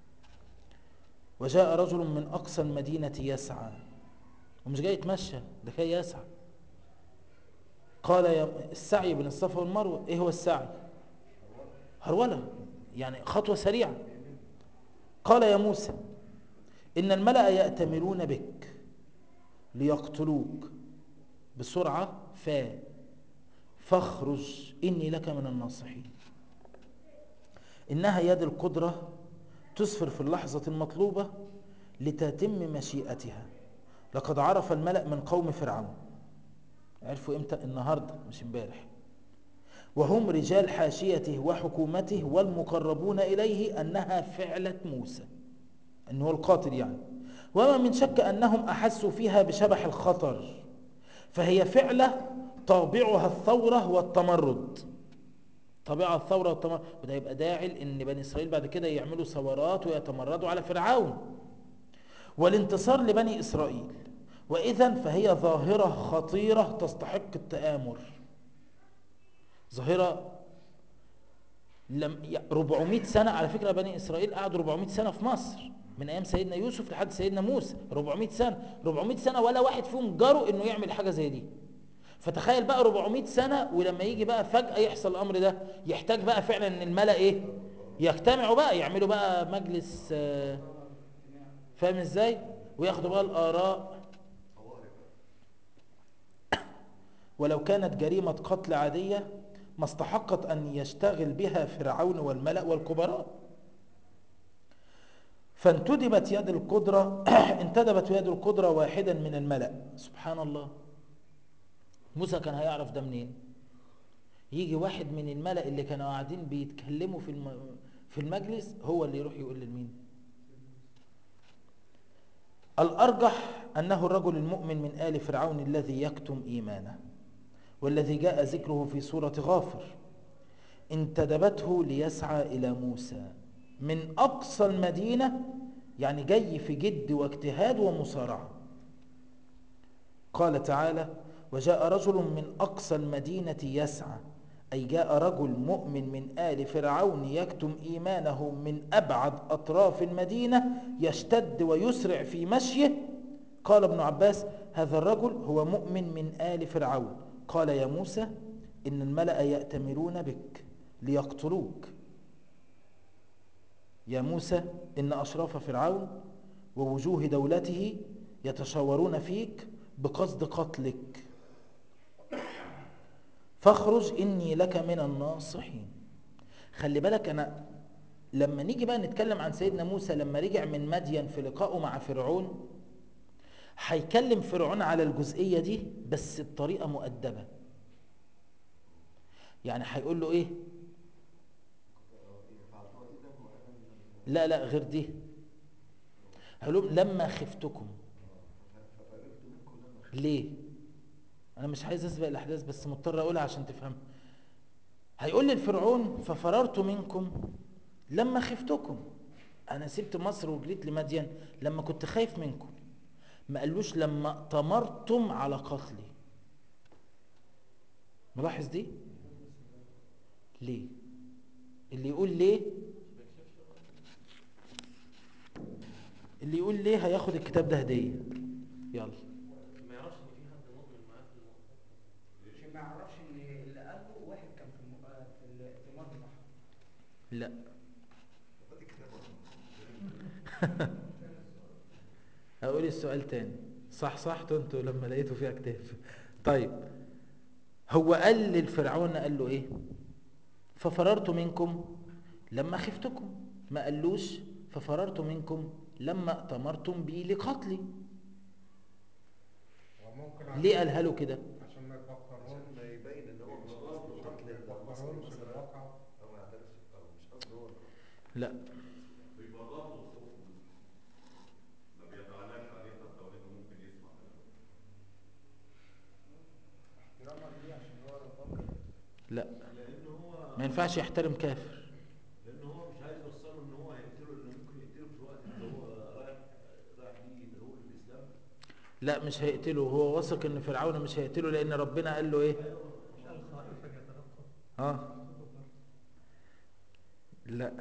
وجاء رجل من اقصى المدينه يسعى ومش جاي يتمشى ده جاي يسعى قال يا السعي بين الصفا والمروه ايه هو السعي هروله يعني خطوه سريعه قال يا موسى ان الملأ يأتمرون بك ليقتلوك بسرعة فا فاخرج إني لك من الناصحين إنها يد القدرة تسفر في اللحظة المطلوبة لتتم مشيئتها لقد عرف الملأ من قوم فرعون عرفوا إمتى النهاردة مش امبارح وهم رجال حاشيته وحكومته والمقربون إليه أنها فعلة موسى ان هو القاتل يعني وما من شك انهم احسوا فيها بشبح الخطر فهي فعله طابعها الثوره والتمرد طبيعة الثورة والتمرد وده يبقى داعي لان بني اسرائيل بعد كده يعملوا ثورات ويتمردوا على فرعون والانتصار لبني اسرائيل واذا فهي ظاهرة خطيرة تستحق التآمر ظاهرة لم ي- 400 سنة على فكرة بني إسرائيل قعدوا 400 سنة في مصر من أيام سيدنا يوسف لحد سيدنا موسى 400 سنة 400 سنة ولا واحد فيهم جرؤ إنه يعمل حاجة زي دي فتخيل بقى 400 سنة ولما يجي بقى فجأة يحصل الأمر ده يحتاج بقى فعلا إن الملأ إيه يجتمعوا بقى يعملوا بقى مجلس آه، فاهم إزاي وياخدوا بقى الآراء ولو كانت جريمة قتل عادية ما استحقت أن يشتغل بها فرعون والملأ والكبراء فانتدبت يد القدرة انتدبت يد القدرة واحدا من الملأ سبحان الله موسى كان هيعرف ده منين يجي واحد من الملأ اللي كانوا قاعدين بيتكلموا في الم... في المجلس هو اللي يروح يقول لمين الأرجح أنه الرجل المؤمن من آل فرعون الذي يكتم إيمانه والذي جاء ذكره في سورة غافر انتدبته ليسعى إلى موسى من أقصى المدينة يعني جاي في جد واجتهاد ومصارعة قال تعالى وجاء رجل من أقصى المدينة يسعى أي جاء رجل مؤمن من آل فرعون يكتم إيمانه من أبعد أطراف المدينة يشتد ويسرع في مشيه قال ابن عباس هذا الرجل هو مؤمن من آل فرعون قال يا موسى إن الملأ يأتمرون بك ليقتلوك يا موسى إن أشراف فرعون ووجوه دولته يتشاورون فيك بقصد قتلك فاخرج إني لك من الناصحين خلي بالك أنا لما نيجي بقى نتكلم عن سيدنا موسى لما رجع من مدين في لقائه مع فرعون هيكلم فرعون على الجزئية دي بس بطريقة مؤدبة يعني هيقول له ايه لا لا غير دي هيقول لهم لما خفتكم ليه انا مش عايز اسبق الاحداث بس مضطر اقولها عشان تفهم هيقول للفرعون ففررت منكم لما خفتكم انا سبت مصر وجريت لمدين لما كنت خايف منكم ما قالوش لما ائتمرتم على قتلي ملاحظ دي ليه اللي يقول ليه اللي يقول ليه هياخد الكتاب ده هديه يلا ما يعرفش ان في حد مؤمن معاه في الموقف عشان ما يعرفش ان اللي قاله واحد كان في الم- آه، في الائتمار بتاعهم لا خد الكتاب هقول السؤال تاني صح صح انتوا لما لقيتوا فيها كتاب طيب هو قال للفرعون قال له ايه ففررت منكم لما خفتكم ما قالوش ففررت منكم لما ائتمرتم بي لقتلي وممكن ليه قالها له كده عشان ما يفكرهمش عشان ما يبين ان هو مش قصده قتل ما المصري يفكرهمش مثلا بالواقع او ما يعترفش او مش قصده هو لا بيبرروا الخوف ما بيتعلاش عليه حتى وانه ممكن يسمع احتراما ليه عشان هو لو فكر لا لان هو ما ينفعش يحترم كافر لان هو مش عايز يوصله ان هو هيقتله لانه ممكن يقتله في الوقت اللي هو رايح رايح بيه يدعوه للاسلام لا مش هيقتله هو واثق ان فرعون مش هيقتله لان ربنا قال له ايه اه لا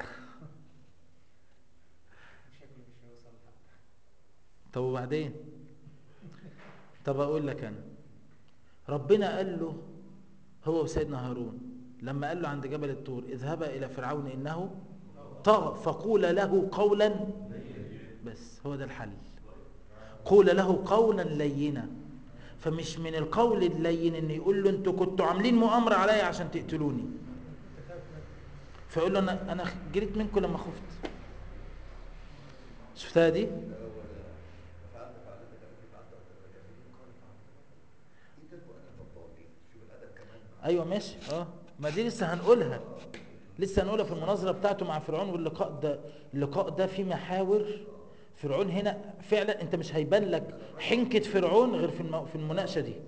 شكله مش هيوصل لحد طب وبعدين طب اقول لك انا ربنا قال له هو وسيدنا هارون لما قال له عند جبل الطور اذهبا الى فرعون انه طغى فقول له قولا بس هو ده الحل قول له قولا لينا فمش من القول اللين ان يقول له انتوا كنتوا عاملين مؤامره عليا عشان تقتلوني فيقول له انا انا جريت منكم لما خفت شفتها دي فعلت فعلتك التي فعلت الكافرين قال فعلت اذا وانا من الضالين شوف الادب كمان مع ايوه ماشي اه ما دي لسه هنقولها لسه هنقولها في المناظره بتاعته مع فرعون واللقاء ده اللقاء ده فيه محاور فرعون هنا فعلا انت مش هيبان لك حنكة فرعون غير في المو... في المناقشة دي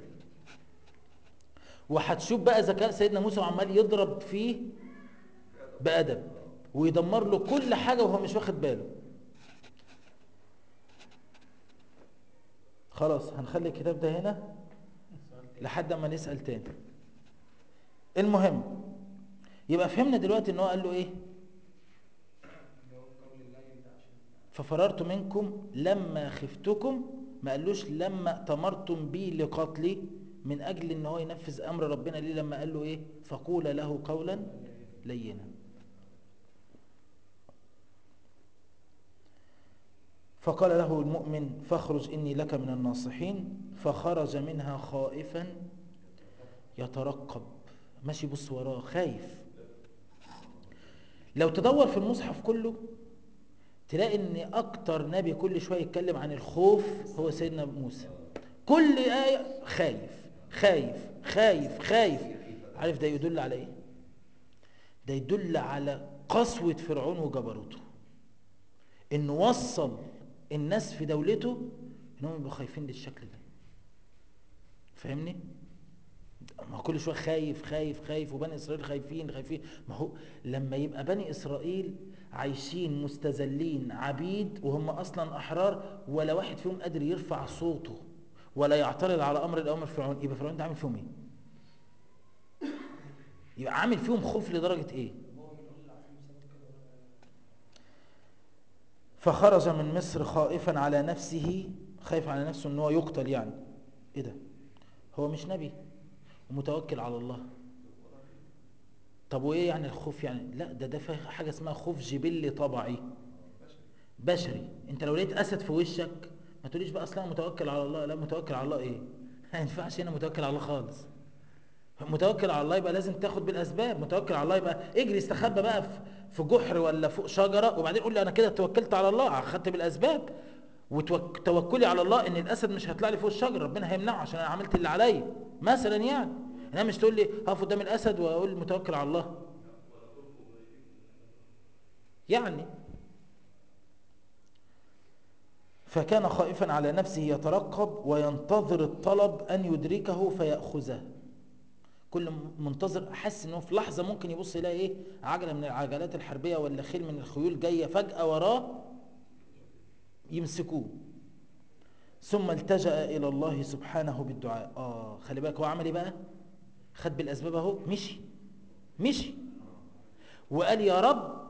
وهتشوف بقى ذكاء سيدنا موسى وعمال يضرب فيه بأدب ويدمر له كل حاجة وهو مش واخد باله خلاص هنخلي الكتاب ده هنا لحد ما نسأل تاني المهم يبقى فهمنا دلوقتي ان هو قال له ايه ففررت منكم لما خفتكم ما قالوش لما اتمرتم بي لقتلي من اجل ان هو ينفذ امر ربنا ليه لما قال له ايه فقول له قولا لينا فقال له المؤمن فاخرج اني لك من الناصحين فخرج منها خائفا يترقب ماشي بص وراه خايف لو تدور في المصحف كله تلاقي ان اكتر نبي كل شويه يتكلم عن الخوف هو سيدنا موسى كل ايه خايف خايف خايف خايف عارف ده يدل على ايه ده يدل على قسوه فرعون وجبروته انه وصل الناس في دولته انهم يبقوا خايفين للشكل ده فاهمني ما هو كل شويه خايف خايف خايف وبني اسرائيل خايفين خايفين ما هو لما يبقى بني اسرائيل عايشين مستذلين عبيد وهم اصلا احرار ولا واحد فيهم قادر يرفع صوته ولا يعترض على امر الاوامر فرعون يبقى فرعون ده عامل فيهم ايه يبقى عامل فيهم خوف لدرجه ايه فخرج من مصر خائفا على نفسه خايف على نفسه ان هو يقتل يعني ايه ده هو مش نبي ومتوكل على الله طب وايه يعني الخوف يعني لا ده ده في حاجه اسمها خوف جبلي طبعي بشري انت لو لقيت اسد في وشك ما تقوليش بقى اصلا متوكل على الله لا متوكل على الله ايه ما ينفعش هنا متوكل على الله خالص متوكل على الله يبقى لازم تاخد بالاسباب متوكل على الله يبقى اجري استخبى بقى في في جحر ولا فوق شجره وبعدين قول لي انا كده توكلت على الله اخدت بالاسباب وتوكلي على الله ان الاسد مش هيطلع لي فوق الشجره ربنا هيمنعه عشان انا عملت اللي عليا مثلا يعني انا مش تقول لي هقف قدام الاسد واقول متوكل على الله يعني فكان خائفا على نفسه يترقب وينتظر الطلب ان يدركه فياخذه كل منتظر حس انه في لحظه ممكن يبص يلاقي ايه عجله من العجلات الحربيه ولا خيل من الخيول جايه فجاه وراه يمسكوه ثم التجأ الى الله سبحانه بالدعاء اه خلي بالك هو عمل ايه بقى خد بالاسباب اهو مشي مشي وقال يا رب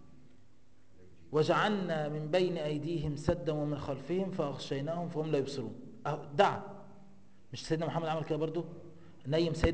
وجعلنا من بين ايديهم سدا ومن خلفهم فاغشيناهم فهم لا يبصرون اهو دعا مش سيدنا محمد عمل كده برضو نيم سيدنا